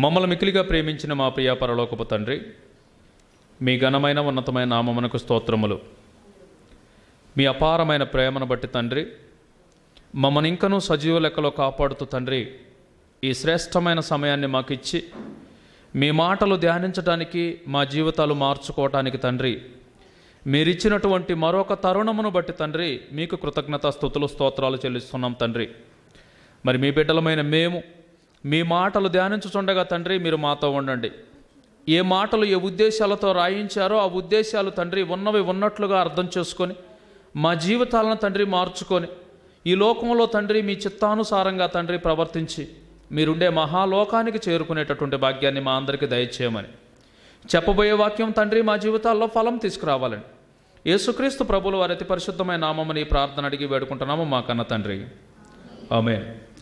మమ్మల్ని మికిలిగా ప్రేమించిన మా ప్రియ పరలోకపు తండ్రి మీ ఘనమైన ఉన్నతమైన నామమునకు స్తోత్రములు మీ అపారమైన ప్రేమను బట్టి తండ్రి మమ్మల్ని ఇంకనూ సజీవ లెక్కలో కాపాడుతూ తండ్రి ఈ శ్రేష్టమైన సమయాన్ని మాకు ఇచ్చి మీ మాటలు ధ్యానించడానికి మా జీవితాలు మార్చుకోవటానికి తండ్రి మీరిచ్చినటువంటి మరొక తరుణమును బట్టి తండ్రి మీకు కృతజ్ఞత స్థుతులు స్తోత్రాలు చెల్లిస్తున్నాం తండ్రి మరి మీ బిడ్డలమైన మేము మీ మాటలు ధ్యానించుచుండగా తండ్రి మీరు మాతో ఉండండి ఏ మాటలు ఏ ఉద్దేశాలతో రాయించారో ఆ ఉద్దేశాలు తండ్రి ఉన్నవి ఉన్నట్లుగా అర్థం చేసుకొని మా జీవితాలను తండ్రి మార్చుకొని ఈ లోకంలో తండ్రి మీ చిత్తానుసారంగా తండ్రి ప్రవర్తించి మీరుండే మహాలోకానికి చేరుకునేటటువంటి భాగ్యాన్ని మా అందరికీ దయచేయమని చెప్పబోయే వాక్యం తండ్రి మా జీవితాల్లో ఫలం తీసుకురావాలని యేసుక్రీస్తు ప్రభులు వారి అతి పరిశుద్ధమైన నామమని ఈ ప్రార్థన అడిగి వేడుకుంటున్నాము మా కన్న తండ్రి ఆమె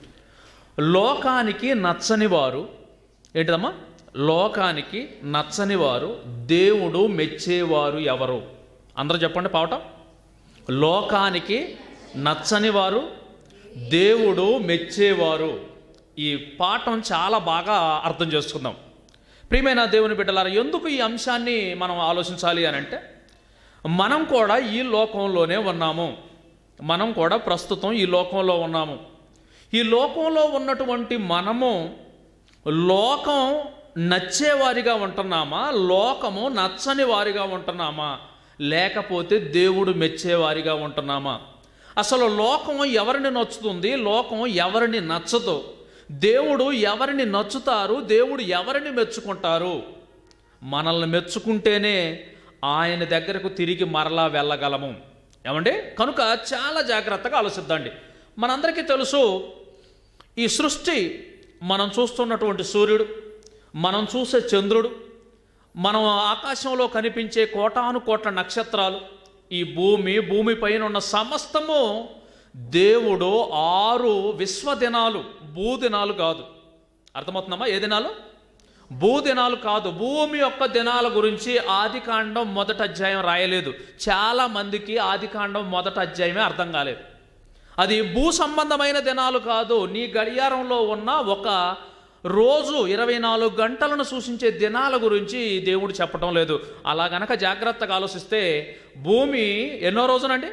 లోకానికి నచ్చని వారు ఏంటిదమ్మా లోకానికి నచ్చని వారు దేవుడు మెచ్చేవారు ఎవరు అందరూ చెప్పండి పావటం లోకానికి నచ్చని వారు దేవుడు మెచ్చేవారు ఈ పాఠం చాలా బాగా అర్థం చేసుకుందాం ప్రియమైన దేవుని బిడ్డలారా ఎందుకు ఈ అంశాన్ని మనం ఆలోచించాలి అని అంటే మనం కూడా ఈ లోకంలోనే ఉన్నాము మనం కూడా ప్రస్తుతం ఈ లోకంలో ఉన్నాము ఈ లోకంలో ఉన్నటువంటి మనము లోకం నచ్చేవారిగా ఉంటున్నామా లోకము నచ్చని వారిగా ఉంటున్నామా లేకపోతే దేవుడు మెచ్చేవారిగా ఉంటున్నామా అసలు లోకం ఎవరిని నచ్చుతుంది లోకం ఎవరిని నచ్చదు దేవుడు ఎవరిని నచ్చుతారు దేవుడు ఎవరిని మెచ్చుకుంటారు మనల్ని మెచ్చుకుంటేనే ఆయన దగ్గరకు తిరిగి మరలా వెళ్ళగలము ఏమండి కనుక చాలా జాగ్రత్తగా ఆలోచిద్దండి మనందరికీ తెలుసు ఈ సృష్టి మనం చూస్తున్నటువంటి సూర్యుడు మనం చూసే చంద్రుడు మనం ఆకాశంలో కనిపించే కోటాను కోట్ల నక్షత్రాలు ఈ భూమి భూమి పైన ఉన్న సమస్తము దేవుడు ఆరు విశ్వదినాలు భూదినాలు కాదు అర్థమవుతుందమ్మా ఏ దినాలు భూదినాలు కాదు భూమి యొక్క దినాల గురించి ఆదికాండం మొదటి అధ్యాయం రాయలేదు చాలా మందికి ఆదికాండం మొదటి అధ్యాయమే అర్థం కాలేదు అది భూ సంబంధమైన దినాలు కాదు నీ గడియారంలో ఉన్న ఒక రోజు ఇరవై నాలుగు గంటలను సూచించే దినాల గురించి దేవుడు చెప్పడం లేదు అలా గనక జాగ్రత్తగా ఆలోచిస్తే భూమి ఎన్నో రోజునండి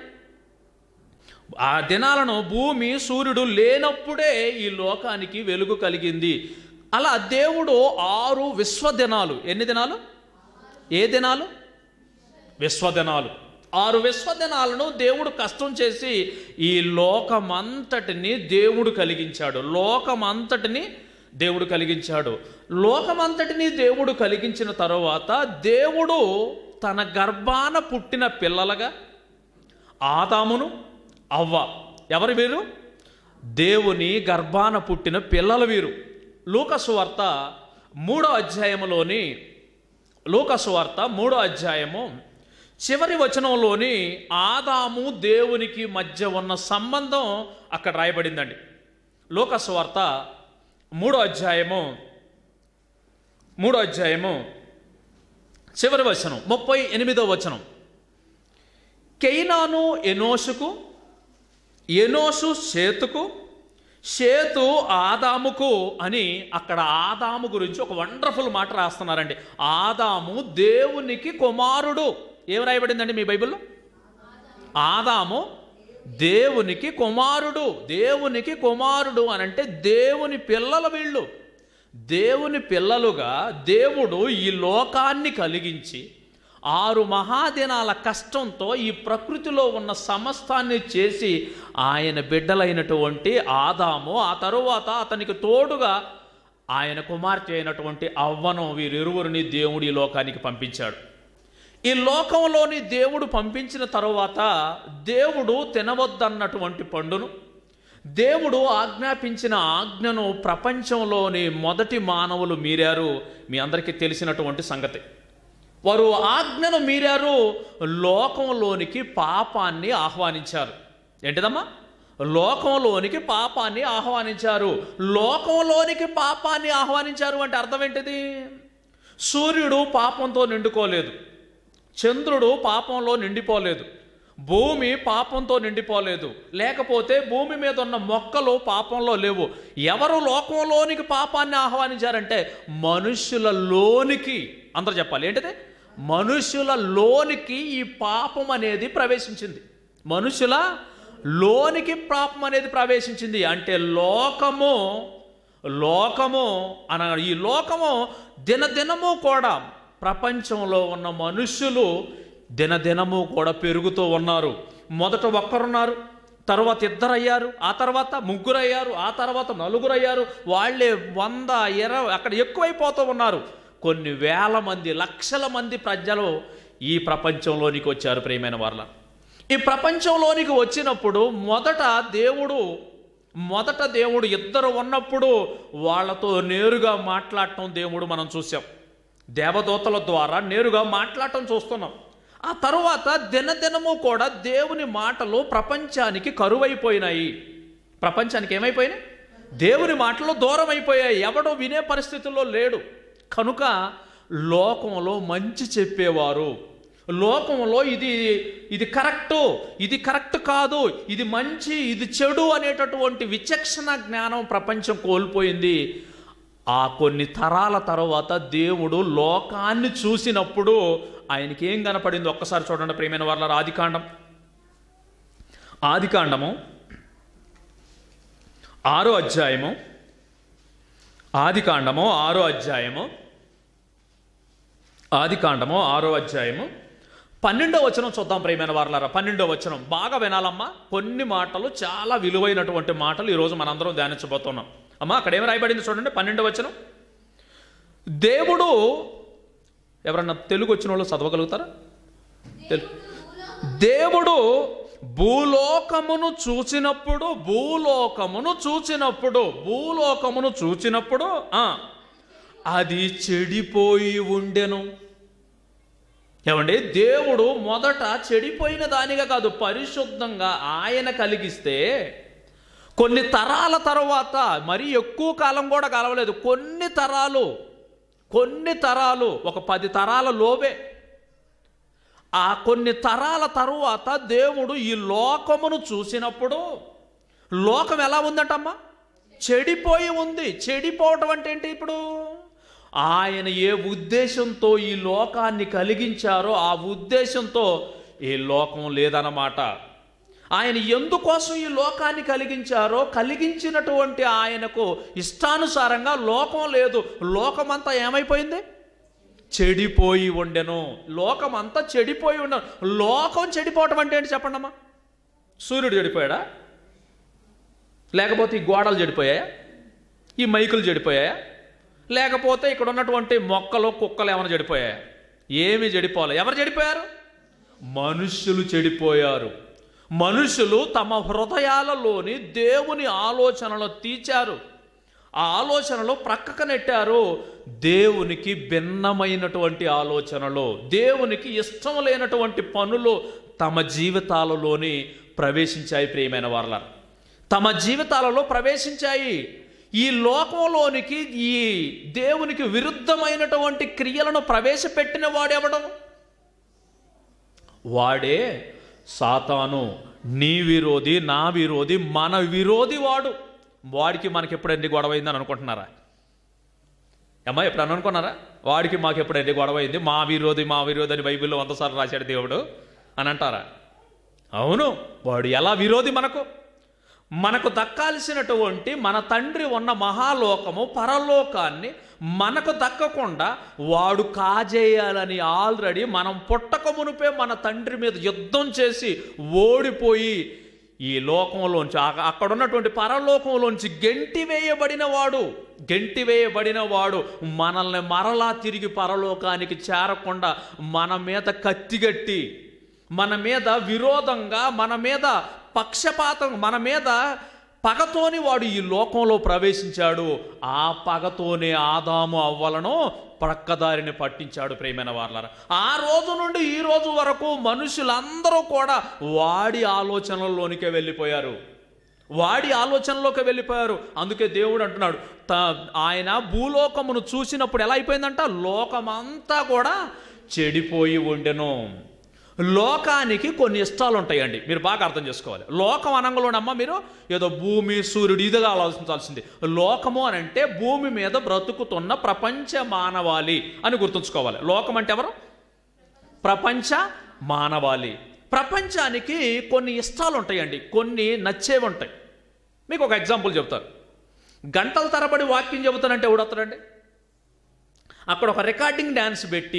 ఆ దినాలను భూమి సూర్యుడు లేనప్పుడే ఈ లోకానికి వెలుగు కలిగింది అలా దేవుడు ఆరు విశ్వదినాలు ఎన్ని దినాలు ఏ దినాలు విశ్వదినాలు ఆరు విశ్వదినాలను దేవుడు కష్టం చేసి ఈ లోకమంతటిని దేవుడు కలిగించాడు లోకమంతటిని దేవుడు కలిగించాడు లోకమంతటిని దేవుడు కలిగించిన తరువాత దేవుడు తన గర్భాన పుట్టిన పిల్లలుగా ఆదామును అవ్వ ఎవరు వీరు దేవుని గర్భాన పుట్టిన పిల్లలు వీరు లూకసు వార్త మూడో అధ్యాయములోని లూకసు వార్త మూడో అధ్యాయము చివరి వచనంలోని ఆదాము దేవునికి మధ్య ఉన్న సంబంధం అక్కడ రాయబడిందండి లోకసు వార్త మూడో అధ్యాయము మూడో అధ్యాయము చివరి వచనం ముప్పై ఎనిమిదో వచనం కెయినాను ఎనోషుకు ఎనోషు షేతుకు షేతు ఆదాముకు అని అక్కడ ఆదాము గురించి ఒక వండర్ఫుల్ మాట రాస్తున్నారండి ఆదాము దేవునికి కుమారుడు ఏం రాయబడిందండి మీ బైబిల్లో ఆదాము దేవునికి కుమారుడు దేవునికి కుమారుడు అని అంటే దేవుని పిల్లల వీళ్ళు దేవుని పిల్లలుగా దేవుడు ఈ లోకాన్ని కలిగించి ఆరు మహాదినాల కష్టంతో ఈ ప్రకృతిలో ఉన్న సమస్తాన్ని చేసి ఆయన బిడ్డలైనటువంటి ఆదాము ఆ తరువాత అతనికి తోడుగా ఆయన కుమార్తె అయినటువంటి అవ్వను వీరిరువురిని దేవుడు ఈ లోకానికి పంపించాడు ఈ లోకంలోని దేవుడు పంపించిన తరువాత దేవుడు తినవద్దన్నటువంటి పండును దేవుడు ఆజ్ఞాపించిన ఆజ్ఞను ప్రపంచంలోని మొదటి మానవులు మీరారు మీ అందరికీ తెలిసినటువంటి సంగతి వారు ఆజ్ఞను మీరారు లోకంలోనికి పాపాన్ని ఆహ్వానించారు ఏంటిదమ్మా లోకంలోనికి పాపాన్ని ఆహ్వానించారు లోకంలోనికి పాపాన్ని ఆహ్వానించారు అంటే అర్థం ఏంటిది సూర్యుడు పాపంతో నిండుకోలేదు చంద్రుడు పాపంలో నిండిపోలేదు భూమి పాపంతో నిండిపోలేదు లేకపోతే భూమి మీద ఉన్న మొక్కలు పాపంలో లేవు ఎవరు లోకంలోనికి పాపాన్ని ఆహ్వానించారంటే మనుషుల లోనికి అందరూ చెప్పాలి ఏంటిది మనుషుల లోనికి ఈ పాపం అనేది ప్రవేశించింది మనుషుల లోనికి పాపం అనేది ప్రవేశించింది అంటే లోకము లోకము అన ఈ లోకము దినదినము కూడా ప్రపంచంలో ఉన్న మనుషులు దినదినము కూడా పెరుగుతూ ఉన్నారు మొదట ఒక్కరున్నారు తర్వాత ఇద్దరు అయ్యారు ఆ తర్వాత ముగ్గురు అయ్యారు ఆ తర్వాత నలుగురు అయ్యారు వాళ్ళే వంద ఇరవై అక్కడ ఎక్కువైపోతూ ఉన్నారు కొన్ని వేల మంది లక్షల మంది ప్రజలు ఈ ప్రపంచంలోనికి వచ్చారు ప్రియమైన వాళ్ళ ఈ ప్రపంచంలోనికి వచ్చినప్పుడు మొదట దేవుడు మొదట దేవుడు ఇద్దరు ఉన్నప్పుడు వాళ్ళతో నేరుగా మాట్లాడటం దేవుడు మనం చూసాం దేవదూతల ద్వారా నేరుగా మాట్లాడటం చూస్తున్నాం ఆ తరువాత దినదినము కూడా దేవుని మాటలు ప్రపంచానికి కరువైపోయినాయి ప్రపంచానికి ఏమైపోయినాయి దేవుని మాటలు దూరం అయిపోయాయి ఎవడో వినే పరిస్థితుల్లో లేడు కనుక లోకంలో మంచి చెప్పేవారు లోకంలో ఇది ఇది కరెక్టు ఇది కరెక్ట్ కాదు ఇది మంచి ఇది చెడు అనేటటువంటి విచక్షణ జ్ఞానం ప్రపంచం కోల్పోయింది ఆ కొన్ని తరాల తర్వాత దేవుడు లోకాన్ని చూసినప్పుడు ఆయనకి ఏం కనపడింది ఒక్కసారి చూడండి ప్రియమైన వాళ్ళ ఆదికాండం ఆదికాండము ఆరో అధ్యాయము ఆదికాండము ఆరో అధ్యాయము ఆదికాండము ఆరో అధ్యాయము పన్నెండో వచనం చూద్దాం ప్రియమైన వారలారా పన్నెండో వచనం బాగా వినాలమ్మా కొన్ని మాటలు చాలా విలువైనటువంటి మాటలు ఈరోజు మనందరం ధ్యానించబోతున్నాం అమ్మా అక్కడ ఏమి రాయబడింది చూడండి పన్నెండో వచనం దేవుడు ఎవరన్నా తెలుగు వచ్చిన వాళ్ళు చదవగలుగుతారా తెలు- దేవుడు భూలోకమును చూచినప్పుడు భూలోకమును చూచినప్పుడు భూలోకమును చూచినప్పుడు ఆ, అది చెడిపోయి ఉండెను ఏమండి దేవుడు మొదట చెడిపోయిన దానిగా కాదు పరిశుద్ధంగా ఆయన కలిగిస్తే కొన్ని తరాల తర్వాత మరీ ఎక్కువ కాలం కూడా కలవలేదు కొన్ని తరాలు కొన్ని తరాలు ఒక పది తరాల లోబే ఆ కొన్ని తరాల తరువాత దేవుడు ఈ లోకమును చూసినప్పుడు లోకం ఎలా ఉందటమ్మా చెడిపోయి ఉంది చెడిపోవటం అంటే ఏంటి ఇప్పుడు ఆయన ఏ ఉద్దేశంతో ఈ లోకాన్ని కలిగించారో ఆ ఉద్దేశంతో ఈ లోకం లేదన్నమాట ఆయన ఎందుకోసం ఈ లోకాన్ని కలిగించారో కలిగించినటువంటి ఆయనకు ఇష్టానుసారంగా లోకం లేదు లోకమంతా ఏమైపోయింది చెడిపోయి ఉండెను లోకమంతా చెడిపోయి ఉండను లోకం చెడిపోవటం అంటే ఏంటి చెప్పండి అమ్మా సూర్యుడు చెడిపోయాడా లేకపోతే ఈ గోడలు చెడిపోయాయా ఈ మైకులు చెడిపోయాయా లేకపోతే ఇక్కడ ఉన్నటువంటి మొక్కలు కుక్కలు ఏమైనా చెడిపోయాయా ఏమి చెడిపోలే ఎవరు చెడిపోయారు మనుష్యులు చెడిపోయారు మనుషులు తమ హృదయాలలోని దేవుని ఆలోచనలు తీర్చారు ఆ ఆలోచనలు ప్రక్కకు నెట్టారు దేవునికి భిన్నమైనటువంటి ఆలోచనలు దేవునికి ఇష్టం లేనటువంటి పనులు తమ జీవితాలలోని ప్రవేశించాయి ప్రియమైన వాళ్ళ తమ జీవితాలలో ప్రవేశించాయి ఈ లోకంలోనికి ఈ దేవునికి విరుద్ధమైనటువంటి క్రియలను ప్రవేశపెట్టిన వాడెవడం వాడే సాతాను నీ విరోధి నా విరోధి మన విరోధి వాడు వాడికి మనకి ఎప్పుడెన్ని గొడవ అయిందని అనుకుంటున్నారా అమ్మా ఎప్పుడన్నా అనుకున్నారా వాడికి మాకు ఎప్పుడెన్ని గొడవ అయింది మా విరోధి మా విరోధి అని బైబిల్లో వందసార్లు రాశాడు దేవుడు అని అంటారా అవును వాడు ఎలా విరోధి మనకు మనకు దక్కాల్సినటువంటి మన తండ్రి ఉన్న మహాలోకము పరలోకాన్ని మనకు దక్కకుండా వాడు కాజేయాలని ఆల్రెడీ మనం పుట్టక మునిపే మన తండ్రి మీద యుద్ధం చేసి ఓడిపోయి ఈ లోకంలోంచి ఆ- అక్కడ ఉన్నటువంటి పరలోకంలోంచి గెంటి వేయబడిన వాడు గెంటి వేయబడిన వాడు మనల్ని మరలా తిరిగి పరలోకానికి చేరకుండా మన మీద కత్తిగట్టి మన మీద విరోధంగా మన మీద పక్షపాతం మన మీద పగతోని వాడు ఈ లోకంలో ప్రవేశించాడు ఆ పగతోనే ఆదాము అవ్వలను ప్రక్కదారిని పట్టించాడు ప్రేమైన వాళ్ళరా ఆ రోజు నుండి ఈ రోజు వరకు మనుషులందరూ కూడా వాడి ఆలోచనల్లోనికే వెళ్ళిపోయారు వాడి ఆలోచనలోకి వెళ్ళిపోయారు అందుకే దేవుడు అంటున్నాడు త ఆయన భూలోకమును చూసినప్పుడు ఎలా అయిపోయిందంట లోకమంతా కూడా చెడిపోయి ఉండెను లోకానికి కొన్ని ఇష్టాలు ఉంటాయండి మీరు బాగా అర్థం చేసుకోవాలి లోకం అనంగలోనమ్మ మీరు ఏదో భూమి సూర్యుడు ఇదిగా ఆలోచించాల్సింది లోకము అని అంటే భూమి మీద బ్రతుకుతున్న ప్రపంచ మానవాళి అని గుర్తుంచుకోవాలి లోకం అంటే ఎవరు ప్రపంచ మానవాళి ప్రపంచానికి కొన్ని ఇష్టాలు ఉంటాయండి కొన్ని నచ్చేవి ఉంటాయి మీకు ఒక ఎగ్జాంపుల్ చెప్తాను గంటల తరబడి వాక్యం చెబుతానంటే ఎవడొస్తాడండి అక్కడ ఒక రికార్డింగ్ డ్యాన్స్ పెట్టి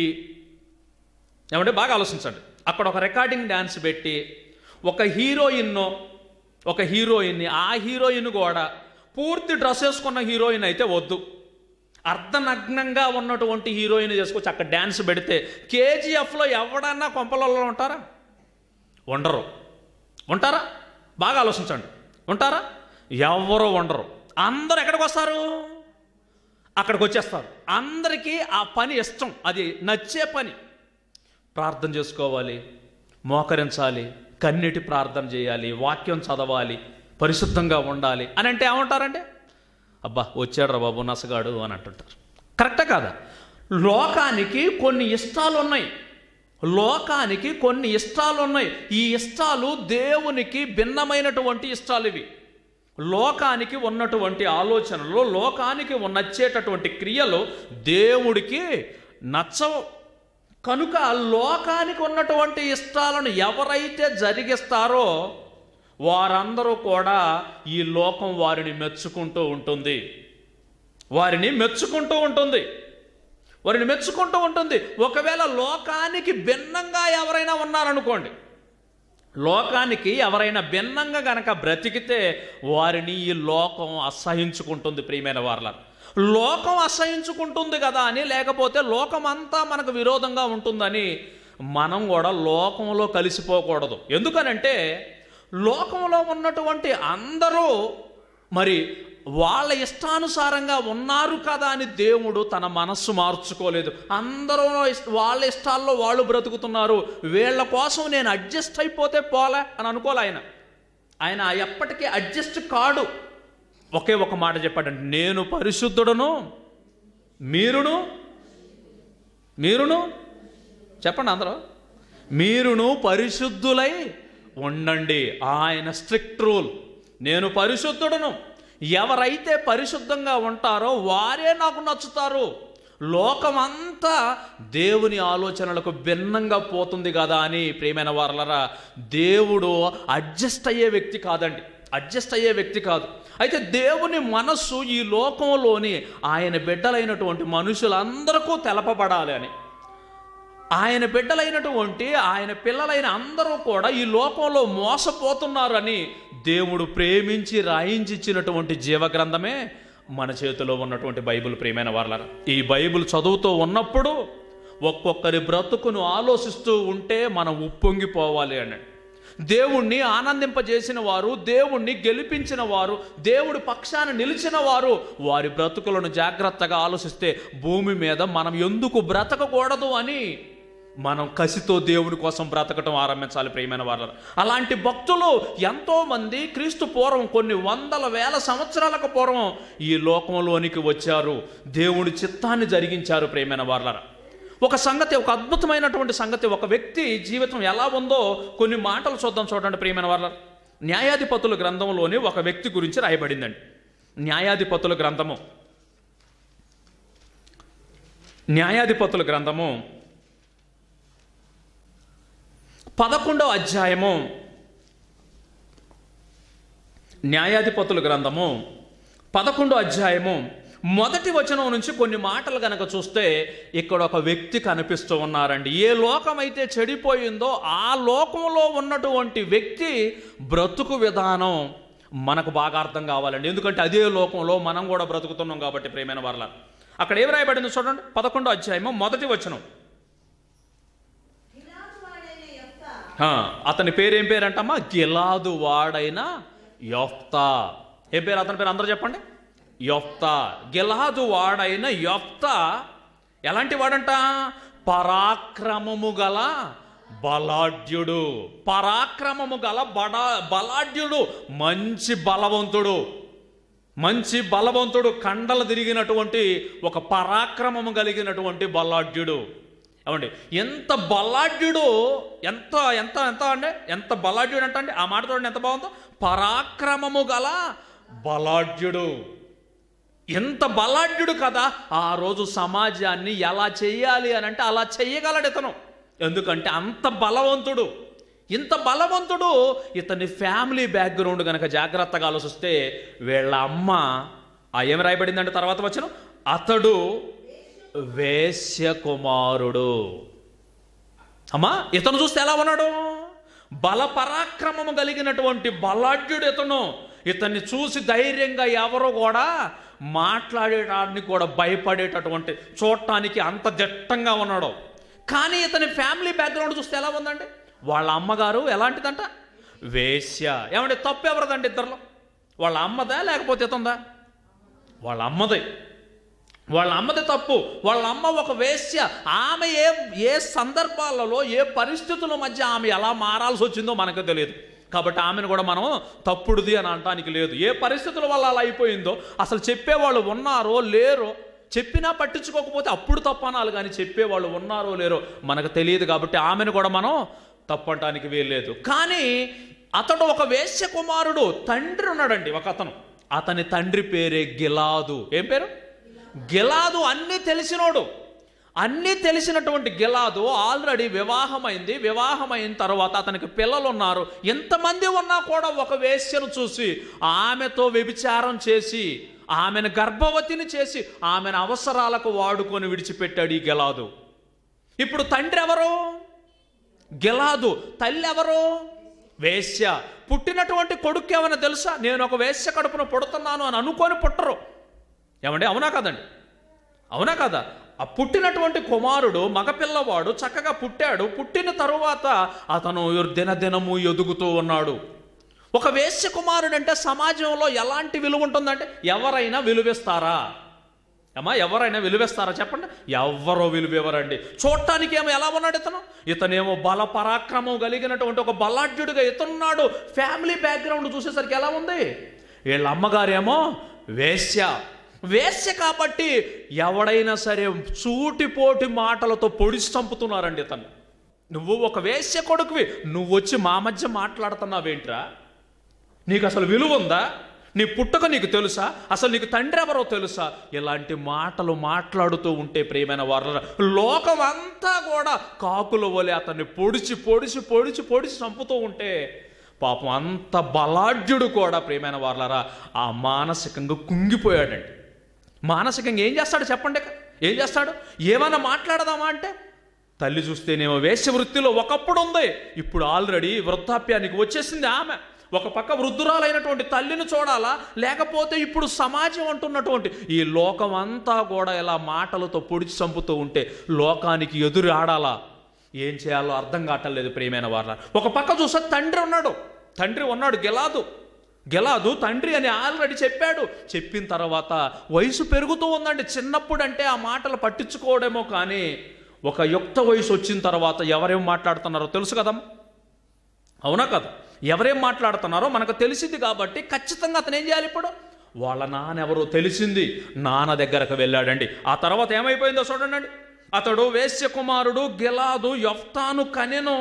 ఏమంటే బాగా ఆలోచించండి అక్కడ ఒక రికార్డింగ్ డ్యాన్స్ పెట్టి ఒక హీరోయిన్ ఒక హీరోయిన్ని ఆ హీరోయిన్ కూడా పూర్తి డ్రెస్ వేసుకున్న హీరోయిన్ అయితే వద్దు అర్ధనగ్నంగా ఉన్నటువంటి హీరోయిన్ చేసుకొచ్చి అక్కడ డ్యాన్స్ పెడితే కేజీఎఫ్లో ఎవడన్నా కొంపలలో ఉంటారా ఉండరు ఉంటారా బాగా ఆలోచించండి ఉంటారా ఎవరు ఉండరు అందరూ ఎక్కడికి వస్తారు అక్కడికి వచ్చేస్తారు అందరికీ ఆ పని ఇష్టం అది నచ్చే పని ప్రార్థన చేసుకోవాలి మోకరించాలి కన్నీటి ప్రార్థన చేయాలి వాక్యం చదవాలి పరిశుద్ధంగా ఉండాలి అని అంటే ఏమంటారంటే అబ్బా వచ్చాడు బాబు నసగాడు అని అంటుంటారు కరెక్టే కాదా లోకానికి కొన్ని ఇష్టాలు ఉన్నాయి లోకానికి కొన్ని ఇష్టాలు ఉన్నాయి ఈ ఇష్టాలు దేవునికి భిన్నమైనటువంటి ఇష్టాలు ఇవి లోకానికి ఉన్నటువంటి ఆలోచనలు లోకానికి నచ్చేటటువంటి క్రియలు దేవుడికి నచ్చవు కనుక లోకానికి ఉన్నటువంటి ఇష్టాలను ఎవరైతే జరిగిస్తారో వారందరూ కూడా ఈ లోకం వారిని మెచ్చుకుంటూ ఉంటుంది వారిని మెచ్చుకుంటూ ఉంటుంది వారిని మెచ్చుకుంటూ ఉంటుంది ఒకవేళ లోకానికి భిన్నంగా ఎవరైనా ఉన్నారనుకోండి లోకానికి ఎవరైనా భిన్నంగా గనక బ్రతికితే వారిని ఈ లోకం అసహించుకుంటుంది ప్రియమైన వార్ల లోకం అసహించుకుంటుంది కదా అని లేకపోతే లోకం అంతా మనకు విరోధంగా ఉంటుందని మనం కూడా లోకంలో కలిసిపోకూడదు ఎందుకనంటే లోకంలో ఉన్నటువంటి అందరూ మరి వాళ్ళ ఇష్టానుసారంగా ఉన్నారు కదా అని దేవుడు తన మనస్సు మార్చుకోలేదు అందరూ ఇష్ట- వాళ్ళ ఇష్టాల్లో వాళ్ళు బ్రతుకుతున్నారు వీళ్ళ కోసం నేను అడ్జస్ట్ అయిపోతే పోలే అని అనుకోలే ఆయన ఆయన ఎప్పటికీ అడ్జస్ట్ కాడు ఒకే ఒక మాట చెప్పాడండి నేను పరిశుద్ధుడను మీరును మీరును చెప్పండి అందరూ మీరును పరిశుద్ధులై ఉండండి ఆయన స్ట్రిక్ట్ రూల్ నేను పరిశుద్ధుడను ఎవరైతే పరిశుద్ధంగా ఉంటారో వారే నాకు నచ్చుతారు లోకమంతా దేవుని ఆలోచనలకు భిన్నంగా పోతుంది కదా అని ప్రియమైన వారలరా దేవుడు అడ్జస్ట్ అయ్యే వ్యక్తి కాదండి అడ్జస్ట్ అయ్యే వ్యక్తి కాదు అయితే దేవుని మనస్సు ఈ లోకంలోని ఆయన బిడ్డలైనటువంటి మనుషులందరికీ తెలపబడాలి అని ఆయన బిడ్డలైనటువంటి ఆయన పిల్లలైన అందరూ కూడా ఈ లోకంలో మోసపోతున్నారని దేవుడు ప్రేమించి రాయించిచ్చినటువంటి జీవగ్రంథమే మన చేతిలో ఉన్నటువంటి బైబిల్ ప్రియమైన వాళ్ళ ఈ బైబిల్ చదువుతూ ఉన్నప్పుడు ఒక్కొక్కరి బ్రతుకును ఆలోచిస్తూ ఉంటే మనం ఉప్పొంగిపోవాలి అన్నాడు దేవుణ్ణి ఆనందింపజేసిన వారు దేవుణ్ణి గెలిపించిన వారు దేవుడి పక్షాన నిలిచిన వారు వారి బ్రతుకులను జాగ్రత్తగా ఆలోచిస్తే భూమి మీద మనం ఎందుకు బ్రతకకూడదు అని మనం కసితో దేవుని కోసం బ్రతకటం ఆరంభించాలి ప్రియమైన వాళ్ళ అలాంటి భక్తులు ఎంతో మంది క్రీస్తు పూర్వం కొన్ని వందల వేల సంవత్సరాలకు పూర్వం ఈ లోకంలోనికి వచ్చారు దేవుని చిత్తాన్ని జరిగించారు ప్రియమైన వాళ్ళ ఒక సంగతి ఒక అద్భుతమైనటువంటి సంగతి ఒక వ్యక్తి జీవితం ఎలా ఉందో కొన్ని మాటలు చూద్దాం చూడండి ప్రియమైన వాళ్ళ న్యాయాధిపతుల గ్రంథంలోని ఒక వ్యక్తి గురించి రాయబడిందండి న్యాయాధిపతుల గ్రంథము న్యాయాధిపతుల గ్రంథము పదకొండవ అధ్యాయము న్యాయాధిపతుల గ్రంథము పదకొండో అధ్యాయము మొదటి వచనం నుంచి కొన్ని మాటలు కనుక చూస్తే ఇక్కడ ఒక వ్యక్తి కనిపిస్తూ ఉన్నారండి ఏ లోకమైతే చెడిపోయిందో ఆ లోకంలో ఉన్నటువంటి వ్యక్తి బ్రతుకు విధానం మనకు బాగా అర్థం కావాలండి ఎందుకంటే అదే లోకంలో మనం కూడా బ్రతుకుతున్నాం కాబట్టి ప్రేమైన వాళ్ళ అక్కడ ఏం రాయబడింది చూడండి పదకొండో అధ్యాయము మొదటి వచనం గిలాదు వాడైన యొఫ్తా ఆ, అతని పేరు ఏం పేరంటమ్మా గిలాదు వాడైన యొఫ్తా ఏం పేరు అతని పేరు అందరూ చెప్పండి యొఫ్తా గిలాదు వాడైన యొఫ్తా ఎలాంటి వాడంట పరాక్రమము గల బలాఢ్యుడు పరాక్రమము గల బడ బలాఢ్యుడు మంచి బలవంతుడు మంచి బలవంతుడు కండలు తిరిగినటువంటి ఒక పరాక్రమము కలిగినటువంటి బలాఢ్యుడు ఏమండి ఎంత బలాఢ్యుడు ఎంత ఎంత ఎంత అంటే ఎంత బలాఢ్యుడు అంటే అండి ఆ మాట చూడండి ఎంత బాగుందో పరాక్రమము గల బలాఢ్యుడు ఎంత బలాఢ్యుడు కదా ఆ రోజు సమాజాన్ని ఎలా చేయాలి అని అంటే అలా చెయ్యగలడు ఇతను ఎందుకంటే అంత బలవంతుడు ఇంత బలవంతుడు ఇతని ఫ్యామిలీ బ్యాక్గ్రౌండ్ కనుక జాగ్రత్తగా ఆలోచిస్తే వీళ్ళ అమ్మ ఆ ఏం రాయబడిందంటే తర్వాత వచ్చిన అతడు వేశ్య కుమారుడు అమ్మా ఇతను చూస్తే ఎలా ఉన్నాడు బల పరాక్రమము కలిగినటువంటి బలాఢ్యుడు ఇతను ఇతన్ని చూసి ధైర్యంగా ఎవరు కూడా మాట్లాడేటాన్ని కూడా భయపడేటటువంటి చూడటానికి అంత దిట్టంగా ఉన్నాడు కానీ ఇతని ఫ్యామిలీ బ్యాక్గ్రౌండ్ చూస్తే ఎలా ఉందండి వాళ్ళ అమ్మగారు ఎలాంటిదంట వేశ్య ఏమంటే తప్పు ఎవరిదండి ఇద్దరిలో వాళ్ళ అమ్మదా లేకపోతే ఇతందా వాళ్ళ అమ్మదే వాళ్ళ అమ్మది తప్పు వాళ్ళ అమ్మ ఒక వేశ్య ఆమె ఏ ఏ సందర్భాలలో ఏ పరిస్థితుల మధ్య ఆమె ఎలా మారాల్సి వచ్చిందో మనకు తెలియదు కాబట్టి ఆమెను కూడా మనం తప్పుడుది అని అనటానికి లేదు ఏ పరిస్థితుల వల్ల అలా అయిపోయిందో అసలు చెప్పేవాళ్ళు ఉన్నారో లేరో చెప్పినా పట్టించుకోకపోతే అప్పుడు తప్పు అనాలి కానీ చెప్పేవాళ్ళు ఉన్నారో లేరో మనకు తెలియదు కాబట్టి ఆమెను కూడా మనం తప్పటానికి వీల్లేదు కానీ అతడు ఒక వేశ్య కుమారుడు తండ్రి ఉన్నాడండి ఒక అతను అతని తండ్రి పేరే గిలాదు ఏం పేరు గిలాదు అన్నీ తెలిసినోడు అన్నీ తెలిసినటువంటి గిలాదు ఆల్రెడీ వివాహమైంది వివాహమైన తర్వాత అతనికి పిల్లలు ఉన్నారు ఎంతమంది ఉన్నా కూడా ఒక వేశ్యను చూసి ఆమెతో వ్యభిచారం చేసి ఆమెను గర్భవతిని చేసి ఆమెను అవసరాలకు వాడుకొని విడిచిపెట్టాడు ఈ గిలాదు ఇప్పుడు తండ్రి ఎవరు గిలాదు తల్లి ఎవరు వేశ్య పుట్టినటువంటి కొడుకు ఏమైనా తెలుసా నేను ఒక వేశ్య కడుపున పుడుతున్నాను అని అనుకొని పుట్టరు ఏమండి అవునా కదండి అవునా కదా ఆ పుట్టినటువంటి కుమారుడు మగపిల్లవాడు చక్కగా పుట్టాడు పుట్టిన తరువాత అతను దినదినము ఎదుగుతూ ఉన్నాడు ఒక వేశ్య కుమారుడు అంటే సమాజంలో ఎలాంటి విలువ ఉంటుందంటే ఎవరైనా విలువిస్తారా అమ్మా ఎవరైనా విలువిస్తారా చెప్పండి ఎవరో విలువ ఎవరండి చూడటానికి ఏమో ఎలా ఉన్నాడు ఇతను ఇతనేమో బల పరాక్రమం కలిగినటువంటి ఒక బలాఢ్యుడిగా ఇతనున్నాడు ఫ్యామిలీ బ్యాక్గ్రౌండ్ చూసేసరికి ఎలా ఉంది వీళ్ళ అమ్మగారేమో వేశ్య వేశ్య కాబట్టి ఎవడైనా సరే సూటిపోటి మాటలతో పొడిచి చంపుతున్నారండి ఇతను నువ్వు ఒక వేశ్య కొడుకువి నువ్వు వచ్చి మా మధ్య మాట్లాడుతున్నావేంట్రా నీకు అసలు విలువ ఉందా నీ పుట్టుక నీకు తెలుసా అసలు నీకు తండ్రి ఎవరో తెలుసా ఇలాంటి మాటలు మాట్లాడుతూ ఉంటే ప్రియమైన వారు లోకం అంతా కూడా కాకుల వలె అతన్ని పొడిచి పొడిచి పొడిచి పొడిచి చంపుతూ ఉంటే పాపం అంత బలాఢ్యుడు కూడా ప్రియమైన వాళ్ళరా ఆ మానసికంగా కుంగిపోయాడండి మానసికంగా ఏం చేస్తాడు చెప్పండి ఇక? ఏం చేస్తాడు ఏమైనా మాట్లాడదామా అంటే తల్లి చూస్తేనేమో వేశ్య వృత్తిలో ఒకప్పుడు ఉంది ఇప్పుడు ఆల్రెడీ వృద్ధాప్యానికి వచ్చేసింది ఆమె ఒక పక్క వృద్ధురాలైనటువంటి తల్లిని చూడాలా లేకపోతే ఇప్పుడు సమాజం అంటున్నటువంటి ఈ లోకం అంతా కూడా ఇలా మాటలతో పొడిచి చంపుతూ ఉంటే లోకానికి ఎదురు ఆడాలా ఏం చేయాలో అర్థం కావట్లేదు ప్రియమైన వాళ్ళ ఒక పక్క చూస్తే తండ్రి ఉన్నాడు తండ్రి ఉన్నాడు గెలాదు గెలాదు తండ్రి అని ఆల్రెడీ చెప్పాడు చెప్పిన తర్వాత వయసు పెరుగుతూ ఉందండి చిన్నప్పుడు అంటే ఆ మాటలు పట్టించుకోవడమో కానీ ఒక యుక్త వయసు వచ్చిన తర్వాత ఎవరేం మాట్లాడుతున్నారో తెలుసు కదమ్మా అవునా కదా ఎవరేం మాట్లాడుతున్నారో మనకు తెలిసింది కాబట్టి ఖచ్చితంగా అతను ఏం చేయాలి ఇప్పుడు వాళ్ళ నాన్న ఎవరో తెలిసింది నాన్న దగ్గరకు వెళ్ళాడండి ఆ తర్వాత ఏమైపోయిందో చూడండి అతడు వేశ్య కుమారుడు గిలాదు యొఫ్తాను కనెను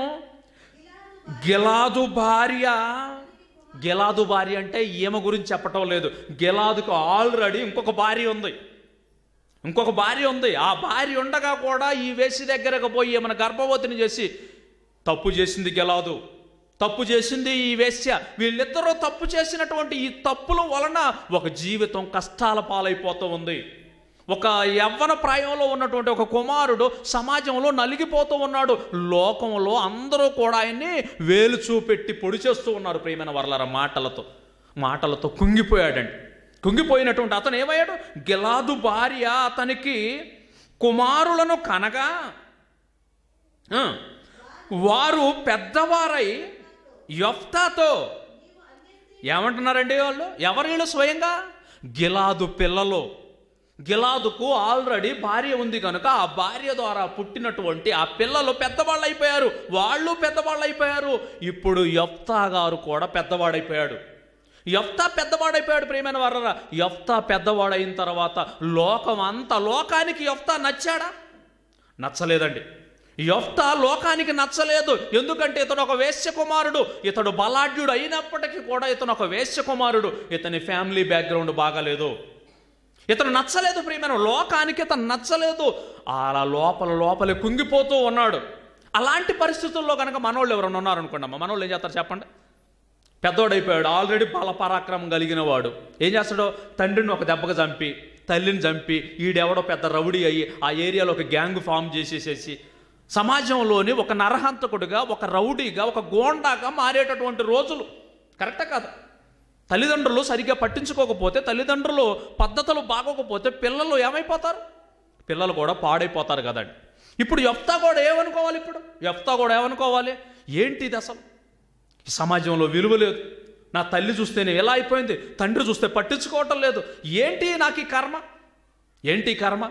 గిలాదు భార్య గిలాదు భార్య అంటే ఈమె గురించి చెప్పటం లేదు గిలాదుకు ఆల్రెడీ ఇంకొక భార్య ఉంది ఇంకొక భార్య ఉంది ఆ భార్య ఉండగా కూడా ఈ వేసి దగ్గరకు పోయి ఏమైనా గర్భవతిని చేసి తప్పు చేసింది గెలాదు తప్పు చేసింది ఈ వేశ్య వీళ్ళిద్దరూ తప్పు చేసినటువంటి ఈ తప్పుల వలన ఒక జీవితం కష్టాల పాలైపోతూ ఉంది ఒక యవ్వన ప్రాయంలో ఉన్నటువంటి ఒక కుమారుడు సమాజంలో నలిగిపోతూ ఉన్నాడు లోకంలో అందరూ కూడా ఆయన్ని వేలు చూపెట్టి పొడి చేస్తూ ఉన్నారు ప్రియమైన వర్లర మాటలతో మాటలతో కుంగిపోయాడండి కుంగిపోయినటువంటి అతను ఏమయ్యాడు గిలాదు భార్య అతనికి కుమారులను కనగా ఆ, వారు పెద్దవారై యొఫ్తాతో ఏమంటున్నారండి వాళ్ళు ఎవరు వీళ్ళు స్వయంగా గిలాదు పిల్లలు గిలాదుకు ఆల్రెడీ భార్య ఉంది కనుక ఆ భార్య ద్వారా పుట్టినటువంటి ఆ పిల్లలు పెద్దవాళ్ళు అయిపోయారు వాళ్ళు పెద్దవాళ్ళు అయిపోయారు ఇప్పుడు యఫ్తా గారు కూడా పెద్దవాడైపోయాడు యఫ్తా పెద్దవాడైపోయాడు ప్రియమైన వారరా యఫ్తా పెద్దవాడైన తర్వాత లోకం అంతా లోకానికి యఫ్తా నచ్చాడా నచ్చలేదండి యొఫ్తా లోకానికి నచ్చలేదు ఎందుకంటే ఇతడు ఒక వేశ్య కుమారుడు ఇతడు బలాఢ్యుడు అయినప్పటికీ కూడా ఇతను ఒక వేశ్య కుమారుడు ఇతని ఫ్యామిలీ బ్యాక్గ్రౌండ్ బాగాలేదు ఇతను నచ్చలేదు ప్రియమైన లోకానికి ఇతను నచ్చలేదు అలా లోపల లోపలే కుంగిపోతూ ఉన్నాడు అలాంటి పరిస్థితుల్లో కనుక మనోళ్ళు ఎవరైనా ఉన్నారనుకోండి అమ్మ మనోళ్ళు ఏం చేస్తారు చెప్పండి పెద్దోడైపోయాడు ఆల్రెడీ బల పరాక్రమం కలిగిన వాడు ఏం చేస్తాడో తండ్రిని ఒక దెబ్బకు చంపి తల్లిని చంపి ఈడెవడో పెద్ద రౌడీ అయ్యి ఆ ఏరియాలో ఒక గ్యాంగ్ ఫామ్ చేసేసేసి సమాజంలోని ఒక నరహంతకుడిగా ఒక రౌడీగా ఒక గోండాగా మారేటటువంటి రోజులు కరెక్టా కాదు తల్లిదండ్రులు సరిగ్గా పట్టించుకోకపోతే తల్లిదండ్రులు పద్ధతులు బాగోకపోతే పిల్లలు ఏమైపోతారు పిల్లలు కూడా పాడైపోతారు కదండి ఇప్పుడు ఎఫ్తా కూడా ఏమనుకోవాలి ఇప్పుడు ఎఫ్తా కూడా ఏమనుకోవాలి ఏంటి ఇది అసలు ఈ సమాజంలో విలువ లేదు నా తల్లి చూస్తేనే ఎలా అయిపోయింది తండ్రి చూస్తే పట్టించుకోవటం లేదు ఏంటి నాకు ఈ కర్మ ఏంటి ఈ కర్మ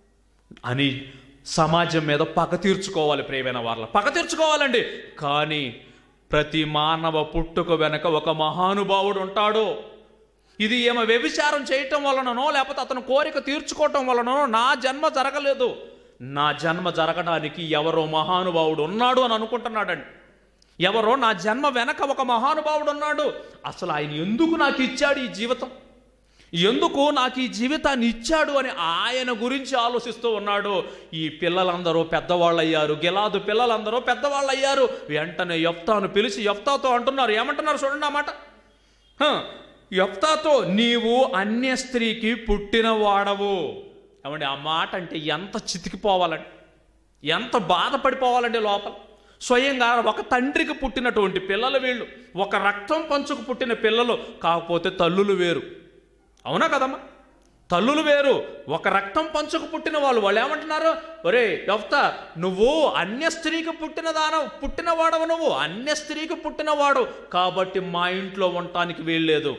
అని సమాజం మీద పగ తీర్చుకోవాలి ప్రియమైన వాళ్ళ పగ తీర్చుకోవాలండి కానీ ప్రతి మానవ పుట్టుక వెనక ఒక మహానుభావుడు ఉంటాడు ఇది ఏమో వ్యభిచారం చేయటం వలననో లేకపోతే అతను కోరిక తీర్చుకోవటం వలననో నా జన్మ జరగలేదు నా జన్మ జరగడానికి ఎవరో మహానుభావుడు ఉన్నాడు అని అనుకుంటున్నాడండి ఎవరో నా జన్మ వెనక ఒక మహానుభావుడు ఉన్నాడు అసలు ఆయన ఎందుకు నాకు ఇచ్చాడు ఈ జీవితం ఎందుకు నాకు ఈ జీవితాన్ని ఇచ్చాడు అని ఆయన గురించి ఆలోచిస్తూ ఉన్నాడు ఈ పిల్లలందరూ పెద్దవాళ్ళు అయ్యారు గిలాదు పిల్లలందరూ పెద్దవాళ్ళు అయ్యారు వెంటనే యఫ్తాను పిలిచి యఫ్తాతో అంటున్నారు ఏమంటున్నారు చూడండి ఆ మాట హ, యఫ్తాతో నీవు అన్య స్త్రీకి పుట్టిన వాడవు ఏమండి ఆ మాట అంటే ఎంత చితికిపోవాలండి ఎంత బాధపడిపోవాలండి లోపల స్వయంగా ఒక తండ్రికి పుట్టినటువంటి పిల్లలు వీళ్ళు ఒక రక్తం పంచుకు పుట్టిన పిల్లలు కాకపోతే తల్లులు వేరు అవునా కదమ్మా తల్లులు వేరు ఒక రక్తం పంచుకు పుట్టిన వాళ్ళు వాళ్ళు ఏమంటున్నారు ఒరే యఫ్తా నువ్వు అన్య స్త్రీకి పుట్టిన దాన పుట్టిన వాడవు నువ్వు అన్య స్త్రీకి పుట్టినవాడు కాబట్టి మా ఇంట్లో ఉండటానికి వీల్లేదు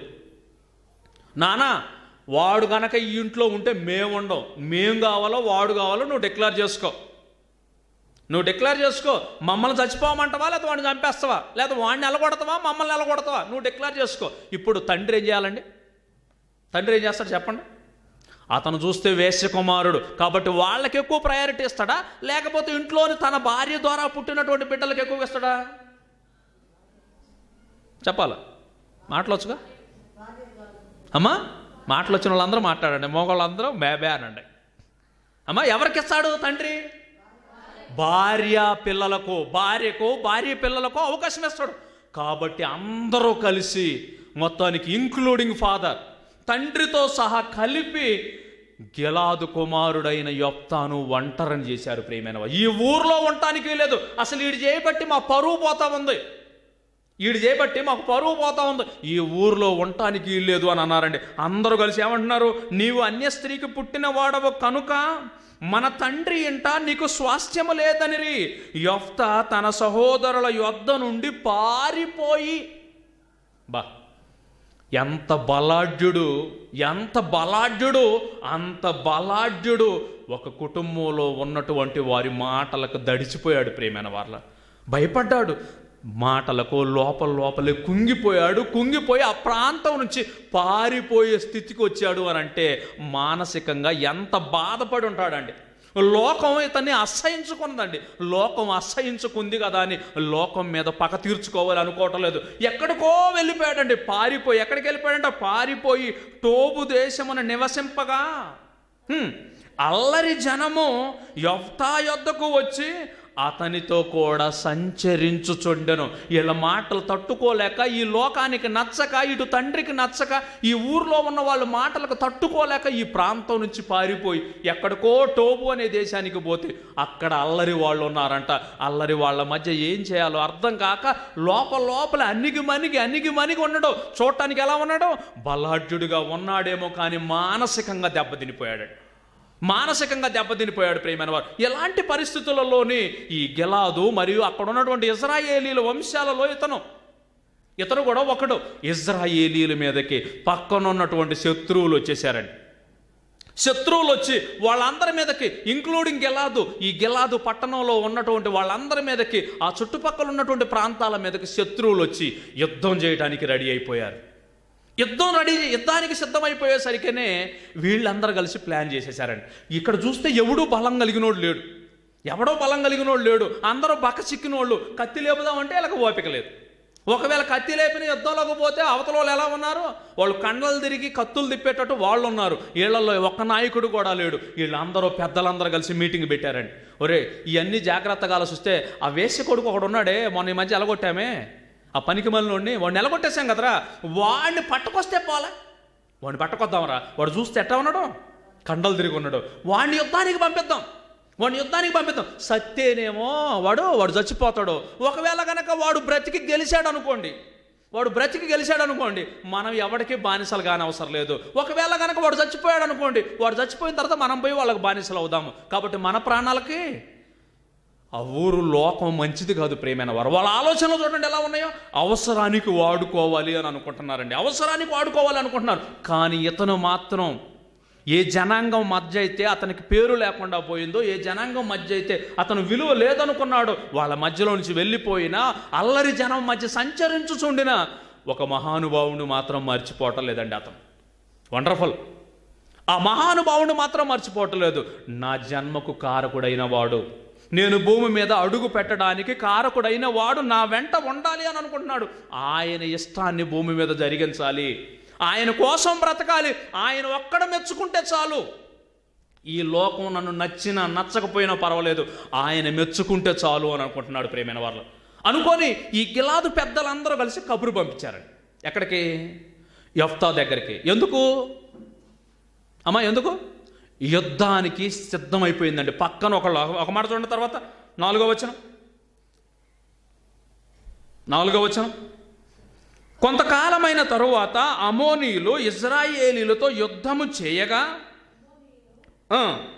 నానా వాడు గనక ఈ ఇంట్లో ఉంటే మేము ఉండం మేము కావాలో వాడు కావాలో నువ్వు డిక్లేర్ చేసుకో నువ్వు డిక్లేర్ చేసుకో మమ్మల్ని చచ్చిపోమంటావా లేదా వాడిని చంపేస్తావా లేదా వాడిని ఎలగొడతావా మమ్మల్ని ఎలగొడతావా నువ్వు డిక్లేర్ చేసుకో ఇప్పుడు తండ్రి ఏం చేయాలండి తండ్రి ఏం చేస్తాడు చెప్పండి అతను చూస్తే వేశ్య కుమారుడు కాబట్టి వాళ్ళకి ఎక్కువ ప్రయారిటీ ఇస్తాడా లేకపోతే ఇంట్లోని తన భార్య ద్వారా పుట్టినటువంటి బిడ్డలకు ఎక్కువ ఇస్తాడా చెప్పాలా మాటలొచ్చుగా అమ్మా మాటలు వచ్చిన వాళ్ళందరూ మాట్లాడండి మగవాళ్ళందరూ బేబే అనండి అమ్మా ఎవరికి ఇస్తాడు తండ్రి భార్య పిల్లలకు భార్యకు భార్య పిల్లలకు అవకాశం ఇస్తాడు కాబట్టి అందరూ కలిసి మొత్తానికి ఇంక్లూడింగ్ ఫాదర్ తండ్రితో సహా కలిపి గెలాదు కుమారుడైన యొప్తాను ఒంటరని చేశారు ప్రియమైన వారు. ఈ ఊర్లో ఉండటానికి లేదు అసలు వీడు చేయబట్టి మా పరువు పోతా ఉంది వీడు చేయబట్టి మాకు పరువు పోతా ఉంది ఈ ఊర్లో ఉండటానికి లేదు అని అన్నారండి అందరూ కలిసి ఏమంటున్నారు నీవు అన్య స్త్రీకి పుట్టిన వాడవు కనుక మన తండ్రి ఇంట నీకు స్వాస్థ్యము లేదనిరి యొఫ్త తన సహోదరుల యొద్ద నుండి పారిపోయి బా ఎంత బలాఢ్యుడు ఎంత బలాఢ్యుడు అంత బలాఢ్యుడు ఒక కుటుంబంలో ఉన్నటువంటి వారి మాటలకు దడిచిపోయాడు ప్రేమైన వాళ్ళ భయపడ్డాడు మాటలకు లోపల లోపలే కుంగిపోయాడు కుంగిపోయి ఆ ప్రాంతం నుంచి పారిపోయే స్థితికి వచ్చాడు అని అంటే మానసికంగా ఎంత బాధపడి ఉంటాడండి లోకం ఇతన్ని అసహించుకున్నదండి లోకం అసహించుకుంది కదా అని లోకం మీద పగ తీర్చుకోవాలి అనుకోవటం లేదు ఎక్కడికో వెళ్ళిపోయాడండి పారిపోయి ఎక్కడికి వెళ్ళిపోయాడంటే పారిపోయి టోబు దేశమున నివసింపగా హ్మ్, అల్లరి జనము యొఫ్తా యొద్దకు వచ్చి అతనితో కూడా సంచరించుచుండెను వీళ్ళ మాటలు తట్టుకోలేక ఈ లోకానికి నచ్చక ఇటు తండ్రికి నచ్చక ఈ ఊర్లో ఉన్న వాళ్ళ మాటలకు తట్టుకోలేక ఈ ప్రాంతం నుంచి పారిపోయి ఎక్కడికో టోబు అనే దేశానికి పోతే అక్కడ అల్లరి వాళ్ళు ఉన్నారంట అల్లరి వాళ్ళ మధ్య ఏం చేయాలో అర్థం కాక లోపల లోపల అన్నిగి మనిగి అన్నిగి మనిగి ఉండడు చూడటానికి ఎలా ఉన్నాడు బలాఢ్యుడిగా ఉన్నాడేమో కానీ మానసికంగా దెబ్బతినిపోయాడు మానసికంగా దెబ్బతినిపోయాడు ప్రియమైన వారు ఎలాంటి పరిస్థితులలోని ఈ గెలాదు మరియు అక్కడ ఉన్నటువంటి ఇజ్రాయేలీల వంశాలలో ఇతను ఇతను కూడా ఒకడు ఇజ్రాయేలీల మీదకి పక్కన ఉన్నటువంటి శత్రువులు వచ్చేసారండి శత్రువులు వచ్చి వాళ్ళందరి మీదకి ఇంక్లూడింగ్ గెలాదు ఈ గెలాదు పట్టణంలో ఉన్నటువంటి వాళ్ళందరి మీదకి ఆ చుట్టుపక్కల ఉన్నటువంటి ప్రాంతాల మీదకి శత్రువులు వచ్చి యుద్ధం చేయడానికి రెడీ అయిపోయారు యుద్ధం రెడీ యుద్ధానికి సిద్ధమైపోయేసరికనే వీళ్ళందరూ కలిసి ప్లాన్ చేసేసారండి ఇక్కడ చూస్తే ఎవడూ బలం కలిగినోడు లేడు ఎవడో బలం కలిగిన వాళ్ళు లేడు అందరూ బక్క చిక్కిన వాళ్ళు కత్తి లేపుదామంటే వీళ్ళకి ఓపిక లేదు ఒకవేళ కత్తి లేపిన యుద్ధంలోకి పోతే అవతల వాళ్ళు ఎలా ఉన్నారు వాళ్ళు కండలు తిరిగి కత్తులు తిప్పేటట్టు వాళ్ళు ఉన్నారు వీళ్ళల్లో ఒక్క నాయకుడు కూడా లేడు వీళ్ళందరూ పెద్దలందరూ కలిసి మీటింగ్ పెట్టారండి ఒరే ఇవన్నీ జాగ్రత్తగా ఆలోచిస్తే ఆ వేశ్య కొడుకు ఒకడు ఉన్నాడే మొన్న ఈ మధ్య ఎలగొట్టామే ఆ పనికి మళ్ళీ వాడిని ఎలగొట్టేశాం కదరా వాడిని పట్టుకొస్తే పోలే వాడిని పట్టుకొద్దాంరా వాడు చూస్తే ఎట్టా ఉన్నాడు కండలు తిరిగి ఉన్నాడు వాడిని యుద్ధానికి పంపిద్దాం వాడిని యుద్ధానికి పంపిద్దాం సత్యేనేమో వాడు వాడు చచ్చిపోతాడు ఒకవేళ కనుక వాడు బ్రతికి గెలిచాడు అనుకోండి వాడు బ్రతికి గెలిచాడు అనుకోండి మనం ఎవరికి బానిసలు కాని అవసరం లేదు ఒకవేళ కనుక వాడు చచ్చిపోయాడు అనుకోండి వాడు చచ్చిపోయిన తర్వాత మనం పోయి వాళ్ళకి బానిసలు అవుదాము కాబట్టి మన ప్రాణాలకి ఆ ఊరు లోకం మంచిది కాదు ప్రేమైన వారు వాళ్ళ ఆలోచనలు చూడండి ఎలా ఉన్నాయో అవసరానికి వాడుకోవాలి అని అనుకుంటున్నారండి అవసరానికి వాడుకోవాలి అనుకుంటున్నారు కానీ ఇతను మాత్రం ఏ జనాంగం మధ్య అయితే అతనికి పేరు లేకుండా పోయిందో ఏ జనాంగం మధ్య అయితే అతను విలువ లేదనుకున్నాడో వాళ్ళ మధ్యలో నుంచి వెళ్ళిపోయినా అల్లరి జనం మధ్య సంచరించుచుండిన ఒక మహానుభావుని మాత్రం మర్చిపోవటం లేదండి అతను వండర్ఫుల్ ఆ మహానుభావుడు మాత్రం మర్చిపోవటం లేదు నా జన్మకు కారకుడైన వాడు నేను భూమి మీద అడుగు పెట్టడానికి కారకుడైన వాడు నా వెంట ఉండాలి అని అనుకుంటున్నాడు ఆయన ఇష్టాన్ని భూమి మీద జరిగించాలి ఆయన కోసం బ్రతకాలి ఆయన ఒక్కడ మెచ్చుకుంటే చాలు ఈ లోకం నన్ను నచ్చినా నచ్చకపోయినా పర్వాలేదు ఆయన మెచ్చుకుంటే చాలు అని అనుకుంటున్నాడు ప్రేమైన వాళ్ళు అనుకొని ఈ గిలాదు పెద్దలందరూ కలిసి కబురు పంపించారండి ఎక్కడికి యఫ్తా దగ్గరికి ఎందుకు అమ్మా ఎందుకు యుద్ధానికి సిద్ధమైపోయిందండి పక్కన ఒకళ్ళు ఒక మాట చూడండి తర్వాత నాలుగో వచనం నాలుగో వచనం కొంతకాలమైన తరువాత అమోనీయులు ఇజ్రాయేలీలతో యుద్ధము చేయగా ఆ,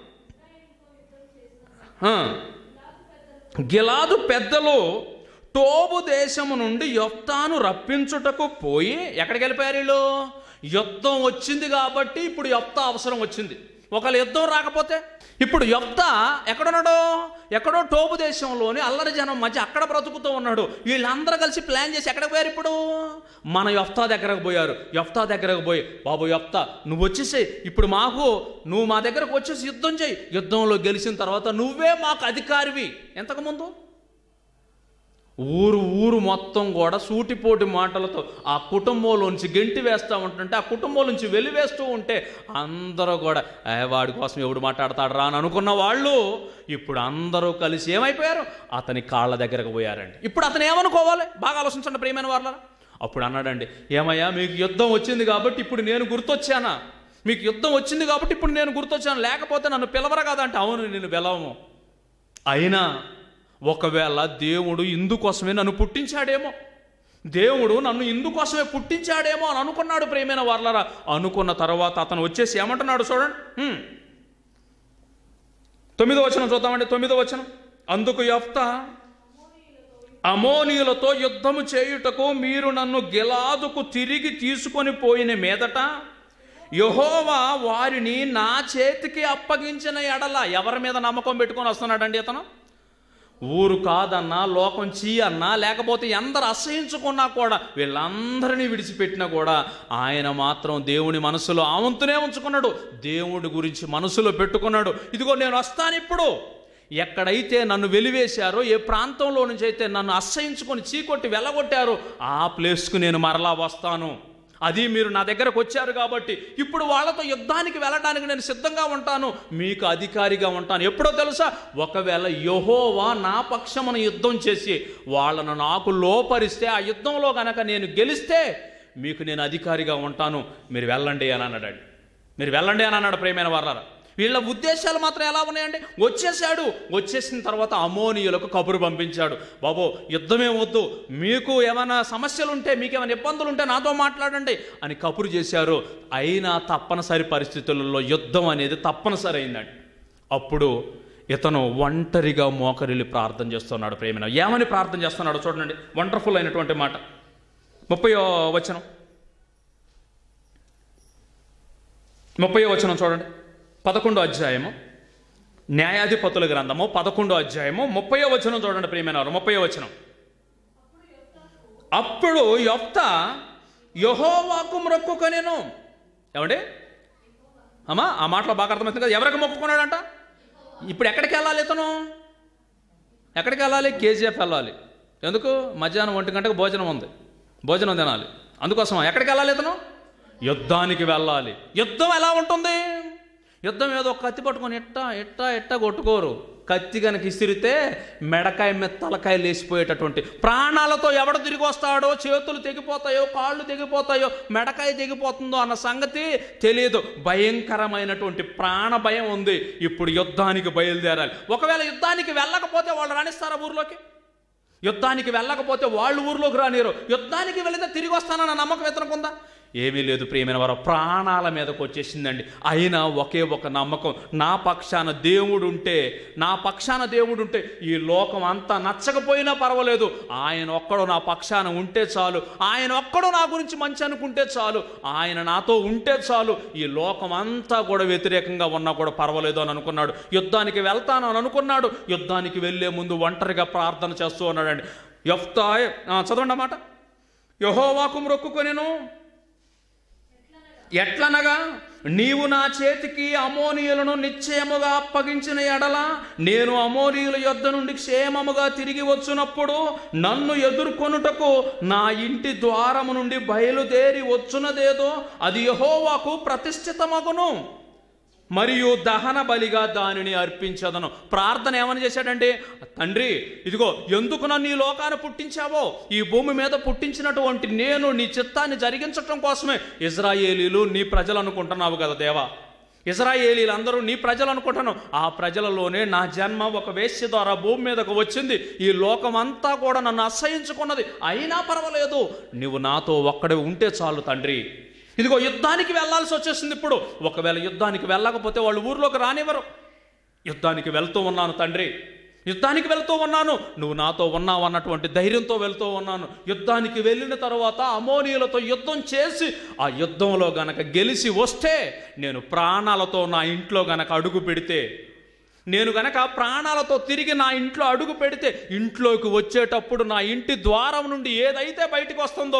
ఆ, గిలాదు పెద్దలు టోబు దేశము నుండి యొప్తాను రప్పించుటకు పోయి ఎక్కడికి వెళ్ళిపోయారు వీళ్ళు యుద్ధం వచ్చింది కాబట్టి ఇప్పుడు యొప్తా అవసరం వచ్చింది ఒకవేళ యుద్ధం రాకపోతే ఇప్పుడు యొప్త ఎక్కడున్నాడు ఎక్కడో టోబు దేశంలోని అల్లరి జనం మధ్య అక్కడ బ్రతుకుతూ ఉన్నాడు వీళ్ళందరూ కలిసి ప్లాన్ చేసి ఎక్కడికి పోయారు ఇప్పుడు మన యొప్తా దగ్గరకు పోయారు యొప్తా దగ్గరకు పోయి బాబు యొప్తా నువ్వు వచ్చేసి ఇప్పుడు మాకు నువ్వు మా దగ్గరకు వచ్చేసి యుద్ధం చేయి యుద్ధంలో గెలిచిన తర్వాత నువ్వే మాకు అధికారివి ఎంతకుముందు ఊరు ఊరు మొత్తం కూడా సూటిపోటి మాటలతో ఆ కుటుంబంలోంచి గెంటి వేస్తూ ఉంటుంటే ఆ కుటుంబం నుంచి వెలివేస్తూ ఉంటే అందరూ కూడా "ఏ, వాడి కోసం ఎవడు మాట్లాడతాడు రా అని అనుకున్న వాళ్ళు ఇప్పుడు అందరూ కలిసి ఏమైపోయారు అతని కాళ్ళ దగ్గరకు పోయారండి ఇప్పుడు అతను ఏమనుకోవాలి బాగా ఆలోచించండి ప్రియమైన వాళ్ళ అప్పుడు అన్నాడండి ఏమయ్యా మీకు యుద్ధం వచ్చింది కాబట్టి ఇప్పుడు నేను గుర్తొచ్చానా మీకు యుద్ధం వచ్చింది కాబట్టి ఇప్పుడు నేను గుర్తొచ్చాను లేకపోతే నన్ను పిలవరా కాదంటే అవును నేను పిలవము అయినా ఒకవేళ దేవుడు ఇందుకోసమే నన్ను పుట్టించాడేమో దేవుడు నన్ను ఇందుకోసమే పుట్టించాడేమో అని అనుకున్నాడు ప్రేమైన వాళ్ళరా అనుకున్న తర్వాత అతను వచ్చేసి ఏమంటున్నాడు చూడండి హ్మ్. తొమ్మిదో వచనం చూద్దామండి తొమ్మిదో వచనం అందుకు యఫ్త అమోనీయులతో యుద్ధము చేయుటకు మీరు నన్ను గిలాదుకు తిరిగి తీసుకొని పోయిన మీదట యహోవా వారిని నా చేతికి అప్పగించిన ఎడల ఎవరి మీద నమ్మకం పెట్టుకొని వస్తున్నాడండి ఇతను ఊరు కాదన్నా లోకం చీ అన్నా లేకపోతే ఎందరు అసహించుకున్నా కూడా వీళ్ళందరినీ విడిచిపెట్టినా కూడా ఆయన మాత్రం దేవుని మనసులో ఆవంతునే ఉంచుకున్నాడు దేవుడి గురించి మనసులో పెట్టుకున్నాడు ఇదిగో నేను వస్తాను ఇప్పుడు ఎక్కడైతే నన్ను వెలివేశారో ఏ ప్రాంతంలో నుంచి అయితే నన్ను అసహించుకొని చీకొట్టి వెళ్ళగొట్టారో ఆ ప్లేస్కు నేను మరలా వస్తాను అది మీరు నా దగ్గరకు వచ్చారు కాబట్టి ఇప్పుడు వాళ్ళతో యుద్ధానికి వెళ్ళడానికి నేను సిద్ధంగా ఉంటాను మీకు అధికారిగా ఉంటాను ఎప్పుడో తెలుసా ఒకవేళ యహోవా నా పక్షమున యుద్ధం చేసి వాళ్ళను నాకు లోపరిస్తే ఆ యుద్ధంలో గనక నేను గెలిస్తే మీకు నేను అధికారిగా ఉంటాను మీరు వెళ్ళండి అని అన్నాడు మీరు వెళ్ళండి అని అన్నాడు ప్రేమైన వారారా వీళ్ళ ఉద్దేశాలు మాత్రం ఎలా ఉన్నాయండి వచ్చేసాడు వచ్చేసిన తర్వాత అమోనియులకు కబురు పంపించాడు బాబు యుద్ధమే వద్దు మీకు ఏమైనా సమస్యలు ఉంటే మీకు ఏమైనా ఇబ్బందులు ఉంటే నాతో మాట్లాడండి అని కబురు చేశారు అయినా తప్పనిసరి పరిస్థితులలో యుద్ధం అనేది తప్పనిసరి అయిందండి అప్పుడు ఇతను ఒంటరిగా మోకరిల్లి ప్రార్థన చేస్తున్నాడు ప్రేమిన ఏమని ప్రార్థన చేస్తున్నాడు చూడండి వండర్ఫుల్ అయినటువంటి మాట ముప్పై వచనం ముప్పై వచనం చూడండి పదకొండో అధ్యాయము న్యాయాధిపతుల గ్రంథము పదకొండో అధ్యాయము ముప్పై వచనం చూడండి ప్రియమైన వారు ముప్పై వచనం అప్పుడు యొప్త యహోవాకు మొక్కుకొనేను ఏమండి అమ్మా ఆ మాటలో బాగా అర్థమవుతుంది కదా ఎవరికి మొక్కుకున్నాడంట ఇప్పుడు ఎక్కడికి వెళ్ళాలి ఇతను ఎక్కడికి వెళ్ళాలి కేజీఎఫ్ వెళ్ళాలి ఎందుకు మధ్యాహ్నం ఒంటి గంటకు భోజనం ఉంది భోజనం తినాలి అందుకోసం ఎక్కడికి వెళ్ళాలి ఇతను యుద్ధానికి వెళ్ళాలి యుద్ధం ఎలా ఉంటుంది యుద్ధం ఏదో కత్తి పట్టుకొని ఎట్టా ఎట్టా ఎట్టా కొట్టుకోరు కత్తి కనుక ఇసిరితే మెడకాయ మీద తలకాయ లేచిపోయేటటువంటి ప్రాణాలతో ఎవడు తిరిగి వస్తాడో చేతులు తెగిపోతాయో కాళ్ళు తెగిపోతాయో మెడకాయ తెగిపోతుందో అన్న సంగతి తెలియదు భయంకరమైనటువంటి ప్రాణ భయం ఉంది ఇప్పుడు యుద్ధానికి బయలుదేరాలి ఒకవేళ యుద్ధానికి వెళ్ళకపోతే వాళ్ళు రాణిస్తారా ఊర్లోకి యుద్ధానికి వెళ్ళకపోతే వాళ్ళు ఊర్లోకి రానిరు యుద్ధానికి వెళితే తిరిగి వస్తానన్న నమ్మకం ఇతనుకుందా ఏమీ లేదు ప్రియమైన వారు ప్రాణాల మీదకి వచ్చేసిందండి అయినా ఒకే ఒక నమ్మకం నా పక్షాన దేవుడు ఉంటే నా పక్షాన దేవుడు ఉంటే ఈ లోకం అంతా నచ్చకపోయినా పర్వాలేదు ఆయన ఒక్కడు నా పక్షాన ఉంటే చాలు ఆయన ఒక్కడు నా గురించి మంచి అనుకుంటే చాలు ఆయన నాతో ఉంటే చాలు ఈ లోకం అంతా కూడా వ్యతిరేకంగా ఉన్నా కూడా పర్వాలేదు అని అనుకున్నాడు యుద్ధానికి వెళ్తాను అని అనుకున్నాడు యుద్ధానికి వెళ్ళే ముందు ఒంటరిగా ప్రార్థన చేస్తూ ఉన్నాడండి యఫ్తా చదవండి అన్నమాట యహోవాకు మొక్కుకొనెను ఎట్లనగా నీవు నా చేతికి అమోనియులను నిశ్చయముగా అప్పగించిన ఎడల నేను అమోనియుల యొద్ద నుండి క్షేమముగా తిరిగి వచ్చినప్పుడు నన్ను ఎదుర్కొనుటకు నా ఇంటి ద్వారము నుండి బయలుదేరి వచ్చునదేదో అది యహోవాకు ప్రతిష్ఠితమగును మరియు దహన బలిగా దానిని అర్పించదను ప్రార్థన ఏమని చేశాడంటే తండ్రి ఇదిగో ఎందుకు నన్ను ఈ లోకాన్ని పుట్టించావో ఈ భూమి మీద పుట్టించినటువంటి నేను నీ చిత్తాన్ని జరిగించటం కోసమే ఇజ్రాయేలీలు నీ ప్రజలు అనుకుంటున్నావు కదా దేవా ఇజ్రాయేలీలందరూ నీ ప్రజలు అనుకుంటాను ఆ ప్రజలలోనే నా జన్మ ఒక వేశ్య ద్వారా భూమి మీదకు వచ్చింది ఈ లోకమంతా కూడా నన్ను అసహించుకున్నది అయినా పర్వాలేదు నువ్వు నాతో ఒక్కడే ఉంటే చాలు తండ్రి ఇదిగో యుద్ధానికి వెళ్ళాల్సి వచ్చేసింది ఇప్పుడు ఒకవేళ యుద్ధానికి వెళ్ళకపోతే వాళ్ళు ఊర్లోకి రానివ్వరు యుద్ధానికి వెళ్తూ ఉన్నాను తండ్రి యుద్ధానికి వెళ్తూ ఉన్నాను నువ్వు నాతో ఉన్నావు అన్నటువంటి ధైర్యంతో వెళ్తూ ఉన్నాను యుద్ధానికి వెళ్ళిన తర్వాత అమోనియులతో యుద్ధం చేసి ఆ యుద్ధంలో గనక గెలిచి వస్తే నేను ప్రాణాలతో నా ఇంట్లో గనక అడుగు పెడితే నేను గనక ప్రాణాలతో తిరిగి నా ఇంట్లో అడుగు పెడితే ఇంట్లోకి వచ్చేటప్పుడు నా ఇంటి ద్వారం నుండి ఏదైతే బయటికి వస్తుందో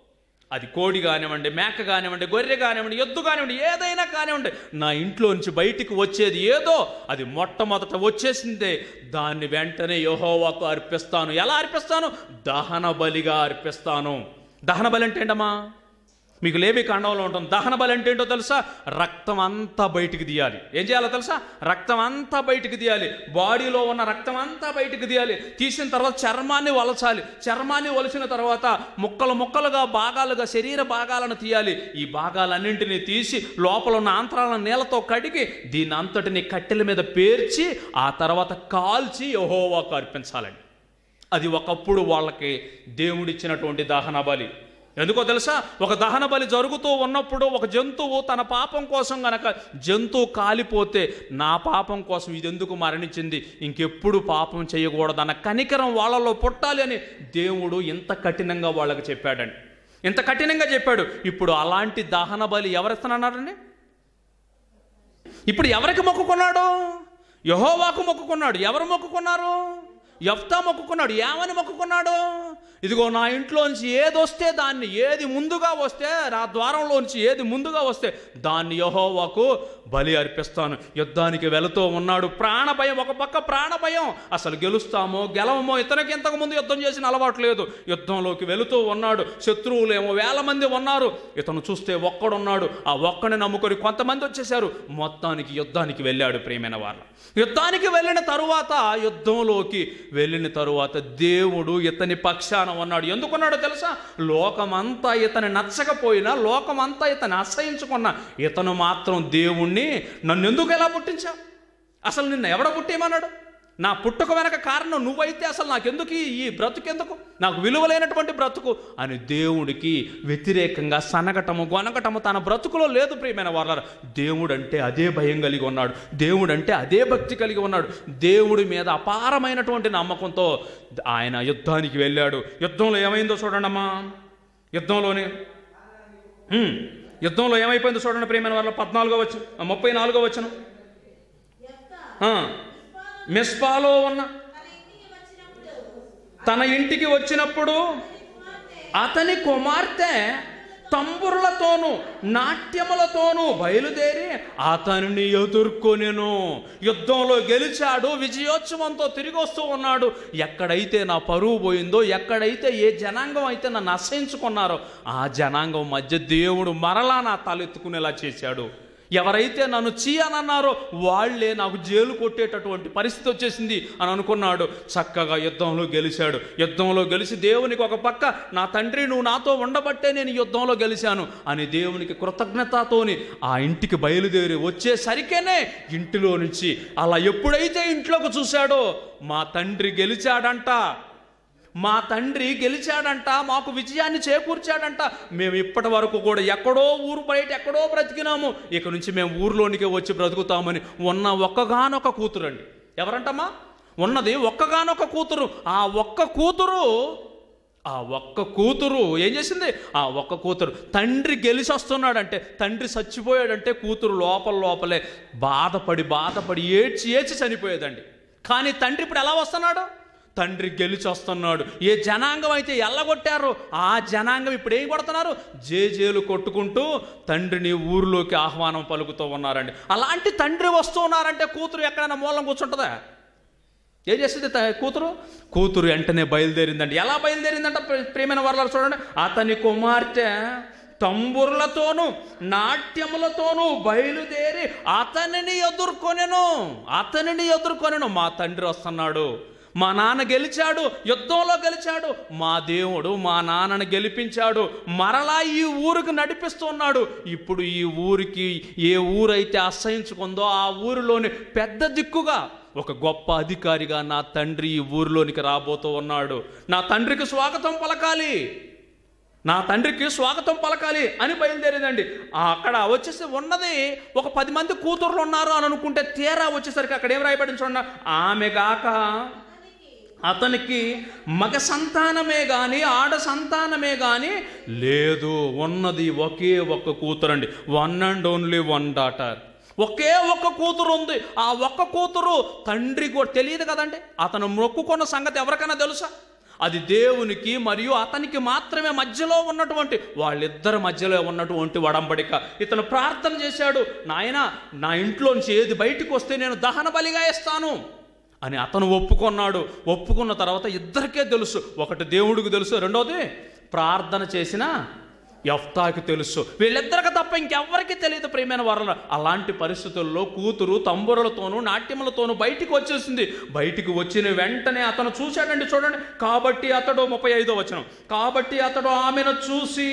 అది కోడి కానివ్వండి మేక కానివ్వండి గొర్రె కానివ్వండి ఎద్దు కానివ్వండి ఏదైనా కానివ్వండి నా ఇంట్లో నుంచి బయటికి వచ్చేది ఏదో అది మొట్టమొదట వచ్చేసిందే దాన్ని వెంటనే యహోవాకు అర్పిస్తాను ఎలా అర్పిస్తాను దహన బలిగా అర్పిస్తాను దహన బలి అంటే ఏంటమ్మా మీకు లేవి కాండంలో ఉంటుంది దహన బలి అంటే ఏంటో తెలుసా రక్తం అంతా బయటికి తీయాలి ఏం చేయాలో తెలుసా రక్తం అంతా బయటికి తీయాలి బాడీలో ఉన్న రక్తం అంతా బయటికి తీయాలి తీసిన తర్వాత చర్మాన్ని వలచాలి చర్మాన్ని వలసిన తర్వాత ముక్కలు ముక్కలుగా భాగాలుగా శరీర భాగాలను తీయాలి ఈ భాగాలన్నింటినీ తీసి లోపల ఉన్న ఆంతరాలను నీళ్ళతో కడిగి దీని అంతటిని కట్టెల మీద పేర్చి ఆ తర్వాత కాల్చి యహోవాకు అర్పించాలండి అది ఒకప్పుడు వాళ్ళకి దేవుడిచ్చినటువంటి దహన బలి ఎందుకో తెలుసా ఒక దహన బలి జరుగుతూ ఉన్నప్పుడు ఒక జంతువు తన పాపం కోసం గనక జంతువు కాలిపోతే నా పాపం కోసం ఇది ఎందుకు మరణించింది ఇంకెప్పుడు పాపం చేయకూడదన్న కనికరం వాళ్ళలో పుట్టాలి అని దేవుడు ఇంత కఠినంగా వాళ్ళకి చెప్పాడండి ఇంత కఠినంగా చెప్పాడు ఇప్పుడు అలాంటి దహన బలి ఎవరిస్తున్నారండి ఇప్పుడు ఎవరికి మొక్కుకున్నాడు యహోవాకు మొక్కుకున్నాడు ఎవరు మొక్కుకున్నారు యఫ్తా మొక్కుకున్నాడు ఏమని మొక్కుకున్నాడు ఇదిగో నా ఇంట్లోంచి ఏది వస్తే దాన్ని ఏది ముందుగా వస్తే నా ద్వారంలోంచి ఏది ముందుగా వస్తే దాన్ని యహోవాకు బలి అర్పిస్తాను యుద్ధానికి వెళుతూ ఉన్నాడు ప్రాణభయం ఒక పక్క ప్రాణభయం అసలు గెలుస్తామో గెలవమో ఇతనికి ఇంతకు ముందు యుద్ధం చేసిన అలవాటు లేదు యుద్ధంలోకి వెళుతూ ఉన్నాడు శత్రువులేమో వేల మంది ఉన్నారు ఇతను చూస్తే ఒక్కడున్నాడు ఆ ఒక్కడిని నమ్ముకొని కొంతమంది వచ్చేసారు మొత్తానికి యుద్ధానికి వెళ్ళాడు ప్రియమైన వాళ్ళు యుద్ధానికి వెళ్ళిన తరువాత యుద్ధంలోకి వెళ్ళిన తరువాత దేవుడు ఇతని పక్షాన ఉన్నాడు ఎందుకున్నాడో తెలుసా లోకమంతా ఇతని నచ్చకపోయినా లోకమంతా ఇతని అసహించుకున్న ఇతను మాత్రం దేవుణ్ణి నన్ను ఎందుకు ఎలా పుట్టించావు అసలు నిన్ను ఎవడ పుట్టేయమన్నాడు నా పుట్టుక వెనక కారణం నువ్వైతే అసలు నాకెందుకు ఈ- ఈ బ్రతుకెందుకు నాకు విలువలేనటువంటి బ్రతుకు అని దేవుడికి వ్యతిరేకంగా సనగటము గొనగటము తన బ్రతుకులో లేదు ప్రియమైన వాళ్ళ దేవుడు అంటే అదే భయం కలిగి ఉన్నాడు దేవుడు అంటే అదే భక్తి కలిగి ఉన్నాడు దేవుడి మీద అపారమైనటువంటి నమ్మకంతో ఆయన యుద్ధానికి వెళ్ళాడు యుద్ధంలో ఏమైందో చూడండి అమ్మా యుద్ధంలోనే హ్మ్. యుద్ధంలో ఏమైపోయిందో చూడండి ప్రియమైన వాళ్ళ పద్నాలుగో వచ్చి ముప్పై నాలుగో వచ్చను మిస్పాలో ఉన్న తన ఇంటికి వచ్చినప్పుడు అతని కుమార్తె తంబురులతోనూ నాట్యములతోనూ బయలుదేరి అతనిని ఎదుర్కొనెను యుద్ధంలో గెలిచాడు విజయోత్సవంతో తిరిగి వస్తూ ఉన్నాడు ఎక్కడైతే నా పరువు పోయిందో ఎక్కడైతే ఏ జనాంగం అయితే నన్ను అసహించుకున్నారో ఆ జనాంగం మధ్య దేవుడు మరలా నా తలెత్తుకునేలా చేశాడు ఎవరైతే నన్ను చీ అని అన్నారో వాళ్లే నాకు జైలు కొట్టేటటువంటి పరిస్థితి వచ్చేసింది అని అనుకున్నాడు చక్కగా యుద్ధంలో గెలిచాడు యుద్ధంలో గెలిచి దేవునికి ఒక పక్క నా తండ్రి నువ్వు నాతో ఉండబట్టే నేను ఈ యుద్ధంలో గెలిచాను అని దేవునికి కృతజ్ఞతతోని ఆ ఇంటికి బయలుదేరి వచ్చేసరికేనే ఇంటిలో నుంచి అలా ఎప్పుడైతే ఇంట్లోకి చూశాడో మా తండ్రి గెలిచాడంట మా తండ్రి గెలిచాడంట మాకు విజయాన్ని చేకూర్చాడంట మేము ఇప్పటి వరకు కూడా ఎక్కడో ఊరు బయట ఎక్కడో బ్రతికినాము ఇక నుంచి మేము ఊర్లోనికి వచ్చి బ్రతుకుతామని ఉన్న ఒక్కగానొక్క కూతురండి ఎవరంటమ్మా ఉన్నది ఒక్కగానొక్క కూతురు ఆ ఒక్క కూతురు ఆ ఒక్క కూతురు ఏం చేసింది ఆ ఒక్క కూతురు తండ్రి గెలిచి వస్తున్నాడంటే తండ్రి చచ్చిపోయాడంటే కూతురు లోపల లోపలే బాధపడి బాధపడి ఏడ్చి ఏడ్చి చనిపోయేదండి కానీ తండ్రి ఇప్పుడు ఎలా వస్తున్నాడు తండ్రి గెలిచి వస్తున్నాడు ఏ జనాంగం అయితే ఎల్లగొట్టారో ఆ జనాంగం ఇప్పుడు ఏం కొడుతున్నారు జేజేలు కొట్టుకుంటూ తండ్రిని ఊరిలోకి ఆహ్వానం పలుకుతూ ఉన్నారండి అలాంటి తండ్రి వస్తూ ఉన్నారంటే కూతురు ఎక్కడైనా మూలం కూర్చుంటుందా ఏం చేస్తుంది త- కూతురు కూతురు వెంటనే బయలుదేరిందండి ఎలా బయలుదేరిందంట ప్రే- ప్రియమైన వర్లాలు చూడండి అతని కుమార్తె తంబుర్లతోనూ నాట్యములతోనూ బయలుదేరి అతనిని ఎదుర్కొనెను అతనిని ఎదుర్కొనెను మా తండ్రి వస్తున్నాడు మా నాన్న గెలిచాడు యుద్ధంలో గెలిచాడు మా దేవుడు మా నాన్నని గెలిపించాడు మరలా ఈ ఊరికి నడిపిస్తున్నాడు ఇప్పుడు ఈ ఊరికి ఏ ఊరైతే అసహించుకుందో ఆ ఊరిలోని పెద్ద దిక్కుగా ఒక గొప్ప అధికారిగా నా తండ్రి ఈ ఊరిలోనికి రాబోతూ ఉన్నాడు నా తండ్రికి స్వాగతం పలకాలి నా తండ్రికి స్వాగతం పలకాలి అని బయలుదేరిందండి ఆ అక్కడ వచ్చేసి ఉన్నది ఒక పది మంది కూతుర్లు ఉన్నారు అని అనుకుంటే తీరా వచ్చేసరికి అక్కడ ఏం రాయబడింది చూడండి ఆమె గాక అతనికి మగ సంతానమే గాని ఆడ సంతానమే గాని లేదు ఉన్నది ఒకే ఒక్క కూతురండి one and only one daughter ఒకే ఒక్క కూతురు ఉంది ఆ ఒక్క కూతురు తండ్రి కూడా తెలియదు కదండి అతను మొక్కుకున్న సంగతి ఎవరికైనా తెలుసా అది దేవునికి మరియు అతనికి మాత్రమే మధ్యలో ఉన్నటువంటి వాళ్ళిద్దరి మధ్యలో ఉన్నటువంటి వడంబడిక ఇతను ప్రార్థన చేశాడు నాయన నా ఇంట్లోంచి ఏది బయటికి వస్తే నేను దహన బలిగా ఇస్తాను అని అతను ఒప్పుకున్నాడు ఒప్పుకున్న తర్వాత ఇద్దరికే తెలుసు ఒకటి దేవుడికి తెలుసు రెండోది ప్రార్థన చేసిన యఫ్తాకి తెలుసు వీళ్ళిద్దరికి తప్ప ఇంకెవ్వరికి తెలియదు ప్రియమైన వారు అలాంటి పరిస్థితుల్లో కూతురు తంబురలతోనూ నాట్యములతోనూ బయటికి వచ్చేసింది బయటికి వచ్చిన వెంటనే అతను చూశాడండి చూడండి కాబట్టి అతడు ముప్పై ఐదో వచనం కాబట్టి అతడు ఆమెను చూసి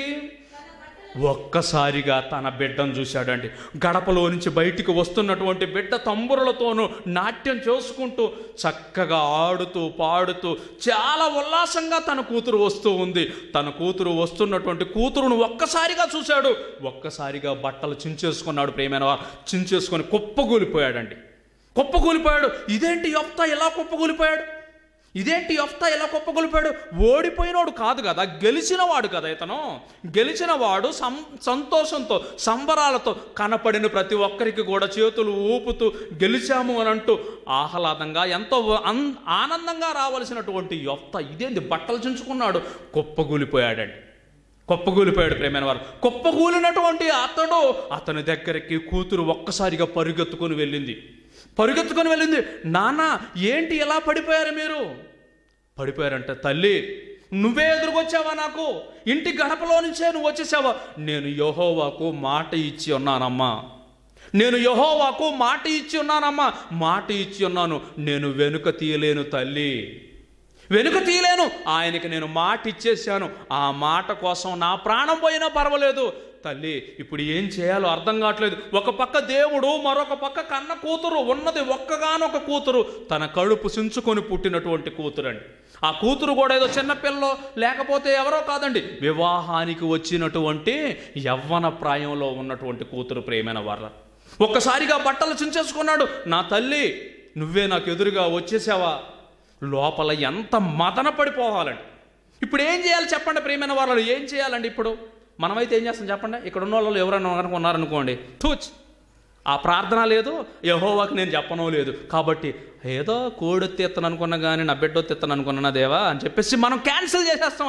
ఒక్కసారిగా తన బిడ్డను చూశాడండి గడపలో నుంచి బయటికి వస్తున్నటువంటి బిడ్డ తంబురలతోనూ నాట్యం చేసుకుంటూ చక్కగా ఆడుతూ పాడుతూ చాలా ఉల్లాసంగా తన కూతురు వస్తూ ఉంది తన కూతురు వస్తున్నటువంటి కూతురును ఒక్కసారిగా చూశాడు ఒక్కసారిగా బట్టలు చించేసుకున్నాడు ప్రేమైన వారు. చించేసుకొని కుప్పగూలిపోయాడండి కుప్పగూలిపోయాడు ఇదేంటి యొప్త ఎలా కుప్పగూలిపోయాడు ఇదేంటి యొఫ్తా ఎలా కుప్పగొలిపాడు ఓడిపోయినోడు కాదు కదా గెలిచిన వాడు కదా ఇతను గెలిచిన వాడు సం సంతోషంతో సంబరాలతో కనపడిన ప్రతి ఒక్కరికి కూడా చేతులు ఊపుతూ గెలిచాము అని అంటూ ఆహ్లాదంగా ఎంతో అన్- ఆనందంగా రావలసినటువంటి యొఫ్త ఇదేంటి బట్టలు చించుకున్నాడు కుప్పగూలిపోయాడండి కుప్పగూలిపోయాడు ప్రేమైన వారు కుప్పగూలినటువంటి అతడు అతని దగ్గరికి కూతురు ఒక్కసారిగా పరుగెత్తుకొని వెళ్ళింది పరుగెత్తుకొని వెళ్ళింది నాన్న ఏంటి ఎలా పడిపోయారు మీరు పడిపోయారంట తల్లి నువ్వే ఎదురుకొచ్చావా నాకు ఇంటి గడపలో నుంచే నువ్వు వచ్చేసావా నేను యహోవాకు మాట ఇచ్చి ఉన్నానమ్మా నేను యహోవాకు మాట ఇచ్చి ఉన్నానమ్మా మాట ఇచ్చి ఉన్నాను నేను వెనుక తీయలేను తల్లి వెనుక తీయలేను ఆయనకి నేను మాట ఇచ్చేసాను ఆ మాట కోసం నా ప్రాణం పోయినా పర్వాలేదు తల్లి ఇప్పుడు ఏం చేయాలో అర్థం కావట్లేదు ఒక పక్క దేవుడు మరొక పక్క కన్న కూతురు ఉన్నది ఒక్కగానొక కూతురు తన కడుపు సించుకొని పుట్టినటువంటి కూతురు అండి ఆ కూతురు కూడా ఏదో చిన్నపిల్లో లేకపోతే ఎవరో కాదండి వివాహానికి వచ్చినటువంటి యవ్వన ప్రాయంలో ఉన్నటువంటి కూతురు ప్రేమైన వాళ్ళ ఒక్కసారిగా బట్టలు చించేసుకున్నాడు నా తల్లి నువ్వే నాకు ఎదురుగా వచ్చేసావా లోపల ఎంత మదన పడిపోవాలండి ఇప్పుడు ఏం చేయాలి చెప్పండి ప్రియమైన వాళ్ళు ఏం చేయాలండి ఇప్పుడు మనమైతే ఏం చేస్తాం చెప్పండి ఇక్కడ ఉన్న వాళ్ళు ఎవరైనా కనుక ఉన్నారనుకోండి తూచ్ ఆ ప్రార్థన లేదు యహోవాకి నేను చెప్పనో లేదు కాబట్టి ఏదో కోడొత్తి ఎత్తను అనుకున్నా కానీ నా బిడ్డ ఎత్తను అనుకున్నా దేవా అని చెప్పేసి మనం క్యాన్సిల్ చేసేస్తామండి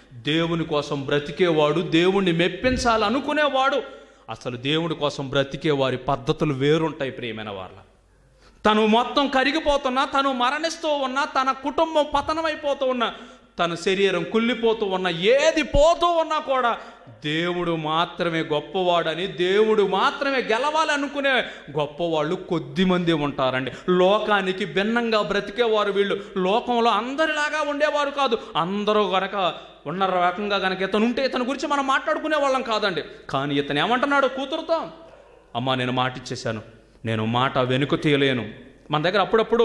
దేవుని కోసం బ్రతికేవాడు దేవుణ్ణి మెప్పించాలి అనుకునేవాడు అసలు దేవుడి కోసం బ్రతికే వారి పద్ధతులు వేరుంటాయి ప్రియమైన వాళ్ళ తను మొత్తం కరిగిపోతున్నా తను మరణిస్తూ ఉన్నా తన కుటుంబం పతనమైపోతూ ఉన్నా తన శరీరం కుళ్ళిపోతూ ఉన్నా ఏది పోతూ ఉన్నా కూడా దేవుడు మాత్రమే గొప్పవాడని దేవుడు మాత్రమే గెలవాలి అనుకునే గొప్పవాళ్ళు కొద్దిమంది ఉంటారండి లోకానికి భిన్నంగా బ్రతికేవారు వీళ్ళు లోకంలో అందరిలాగా ఉండేవారు కాదు అందరూ గనక ఉన్న రకంగా గనక ఇతను ఉంటే ఇతని గురించి మనం మాట్లాడుకునే వాళ్ళం కాదండి కానీ ఇతను ఏమంటున్నాడు కూతురుతో అమ్మా నేను మాట ఇచ్చేశాను నేను మాట వెనుక తీయలేను మన దగ్గర అప్పుడప్పుడు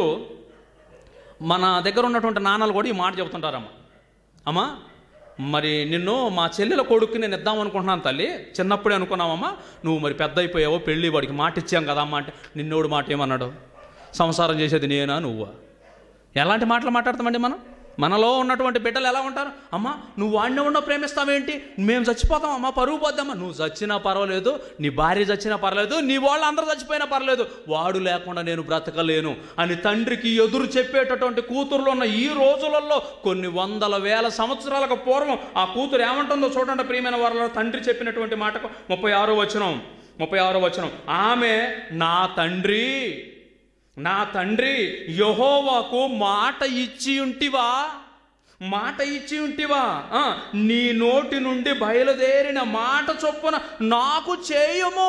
మన దగ్గర ఉన్నటువంటి నాన్నలు కూడా ఈ మాట చెబుతుంటారమ్మ అమ్మా మరి నిన్ను మా చెల్లెల కొడుక్కి నేను ఇద్దాం అనుకుంటున్నాను తల్లి చిన్నప్పుడే అనుకున్నామమ్మా నువ్వు మరి పెద్ద అయిపోయావో పెళ్ళి వాడికి మాట ఇచ్చాం కదా అమ్మ అంటే నిన్నోడు మాట ఏమన్నాడు సంసారం చేసేది నేనా నువ్వా ఎలాంటి మాటలు మాట్లాడతామండి మనం మనలో ఉన్నటువంటి బిడ్డలు ఎలా ఉంటారు అమ్మా నువ్వు వాడిని ఉన్న ప్రేమిస్తావేంటి మేము చచ్చిపోతాం అమ్మా పరుగు పోద్దామా నువ్వు చచ్చినా పర్వాలేదు నీ భార్య చచ్చినా పర్లేదు నీ వాళ్ళు అందరూ చచ్చిపోయినా పర్లేదు వాడు లేకుండా నేను బ్రతకలేను అని తండ్రికి ఎదురు చెప్పేటటువంటి కూతురులో ఉన్న ఈ రోజులలో కొన్ని వందల వేల సంవత్సరాలకు పూర్వం ఆ కూతురు ఏమంటుందో చూడండి ప్రియమైన వారిలో తండ్రి చెప్పినటువంటి మాటకు ముప్పై ఆరో వచనం ముప్పై ఆరో వచనం ఆమె నా తండ్రి నా తండ్రి యహోవాకు మాట ఇచ్చి ఉంటివా మాట ఇచ్చి ఉంటివా ఆ, నీ నోటి నుండి బయలుదేరిన మాట చొప్పున నాకు చేయము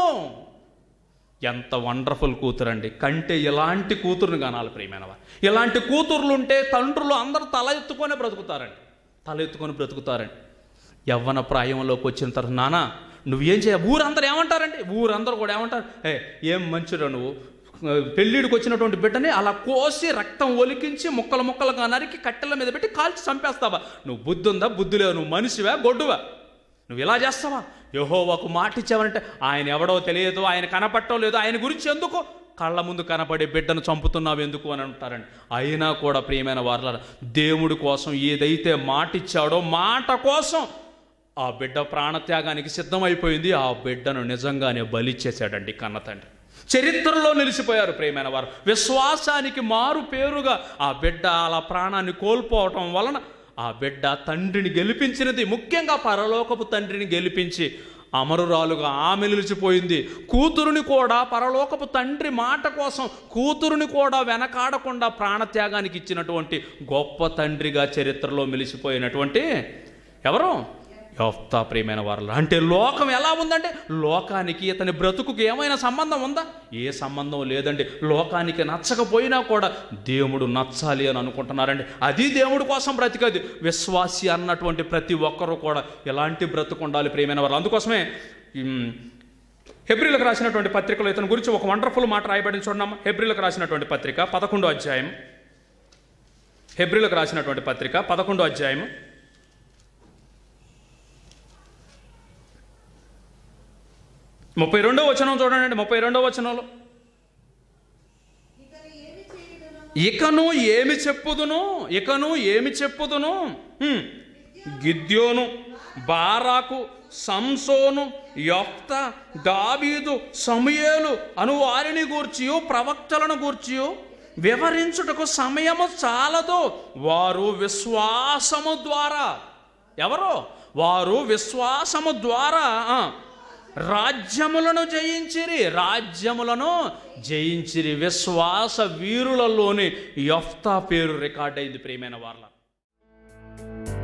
ఎంత వండర్ఫుల్ కూతురండి కంటే ఇలాంటి కూతురుని కనాలి ప్రియమైనవా ఇలాంటి కూతుర్లు ఉంటే తండ్రులు అందరూ తల ఎత్తుకొని బ్రతుకుతారండి తల ఎత్తుకొని బ్రతుకుతారండి యవ్వన ప్రాయంలోకి వచ్చిన తర్వాత నాన్న నువ్వేం చేయ ఊరందరూ ఏమంటారండి ఊరందరూ కూడా ఏమంటారు ఏ ఏం మంచిరా నువ్వు పెళ్ళిడికి వచ్చినటువంటి బిడ్డని అలా కోసి రక్తం ఒలికించి ముక్కలు ముక్కలుగా నరికి కట్టెల మీద పెట్టి కాల్చి చంపేస్తావా నువ్వు బుద్ధి ఉందా బుద్ధి లేవు నువ్వు మనిషివా గొడ్డువా నువ్వు ఇలా చేస్తావా యహోవాకు మాట ఇచ్చావంటే ఆయన ఎవడో తెలియదు ఆయన కనపట్టో లేదు ఆయన గురించి ఎందుకు కళ్ళ ముందు కనపడే బిడ్డను చంపుతున్నావు ఎందుకు అని అంటారండి అయినా కూడా ప్రియమైన వార్ల దేవుడి కోసం ఏదైతే మాట ఇచ్చాడో మాట కోసం ఆ బిడ్డ ప్రాణత్యాగానికి సిద్ధమైపోయింది ఆ బిడ్డను నిజంగానే బలిచ్చేశాడండి కన్న తండ్రి చరిత్రలో నిలిచిపోయారు ప్రియమైన వారు విశ్వాసానికి మారు పేరుగా ఆ బిడ్డ అలా ప్రాణాన్ని కోల్పోవటం వలన ఆ బిడ్డ తండ్రిని గెలిపించినది ముఖ్యంగా పరలోకపు తండ్రిని గెలిపించి అమరురాలుగా ఆమె నిలిచిపోయింది కూతురుని కూడా పరలోకపు తండ్రి మాట కోసం కూతురుని కూడా వెనకాడకుండా ప్రాణత్యాగానికి ఇచ్చినటువంటి గొప్ప తండ్రిగా చరిత్రలో మిలిచిపోయినటువంటి ఎవరు యోఫ్తా ప్రియమైన వారు అంటే లోకం ఎలా ఉందంటే లోకానికి ఇతని బ్రతుకుకి ఏమైనా సంబంధం ఉందా ఏ సంబంధం లేదండి లోకానికి నచ్చకపోయినా కూడా దేవుడు నచ్చాలి అని అనుకుంటున్నారండి అది దేవుడి కోసం బ్రతికది విశ్వాసి అన్నటువంటి ప్రతి ఒక్కరూ కూడా ఎలాంటి బ్రతుకు ఉండాలి ప్రియమైన వారు అందుకోసమే ఉమ్, హెబ్రిలకు రాసినటువంటి పత్రికలో ఇతని గురించి ఒక వండర్ఫుల్ మాట రాయబడింది చూడమ్మా హెబ్రిలకు రాసినటువంటి పత్రిక పదకొండో అధ్యాయం హెబ్రిలకు రాసినటువంటి పత్రిక పదకొండో అధ్యాయం ముప్పై రెండో వచనం చూడండి ముప్పై రెండో వచనంలో ఇకను ఏమి చెప్పుదును ఇకను ఏమి చెప్పుదును హ్మ్. గిద్యోను బారాకు సంసోను యొప్త దావీదు సమయేలు అను వారిని గూర్చియు ప్రవక్తలను గూర్చియు వివరించుటకు సమయము చాలదు వారు విశ్వాసము ద్వారా ఎవరు వారు విశ్వాసము ద్వారా ఆ, రాజ్యములను జయించిరి రాజ్యములను జయించిరి విశ్వాస వీరులలోని యఫ్తా పేరు రికార్డ్ అయింది ప్రియమైన వాళ్ళ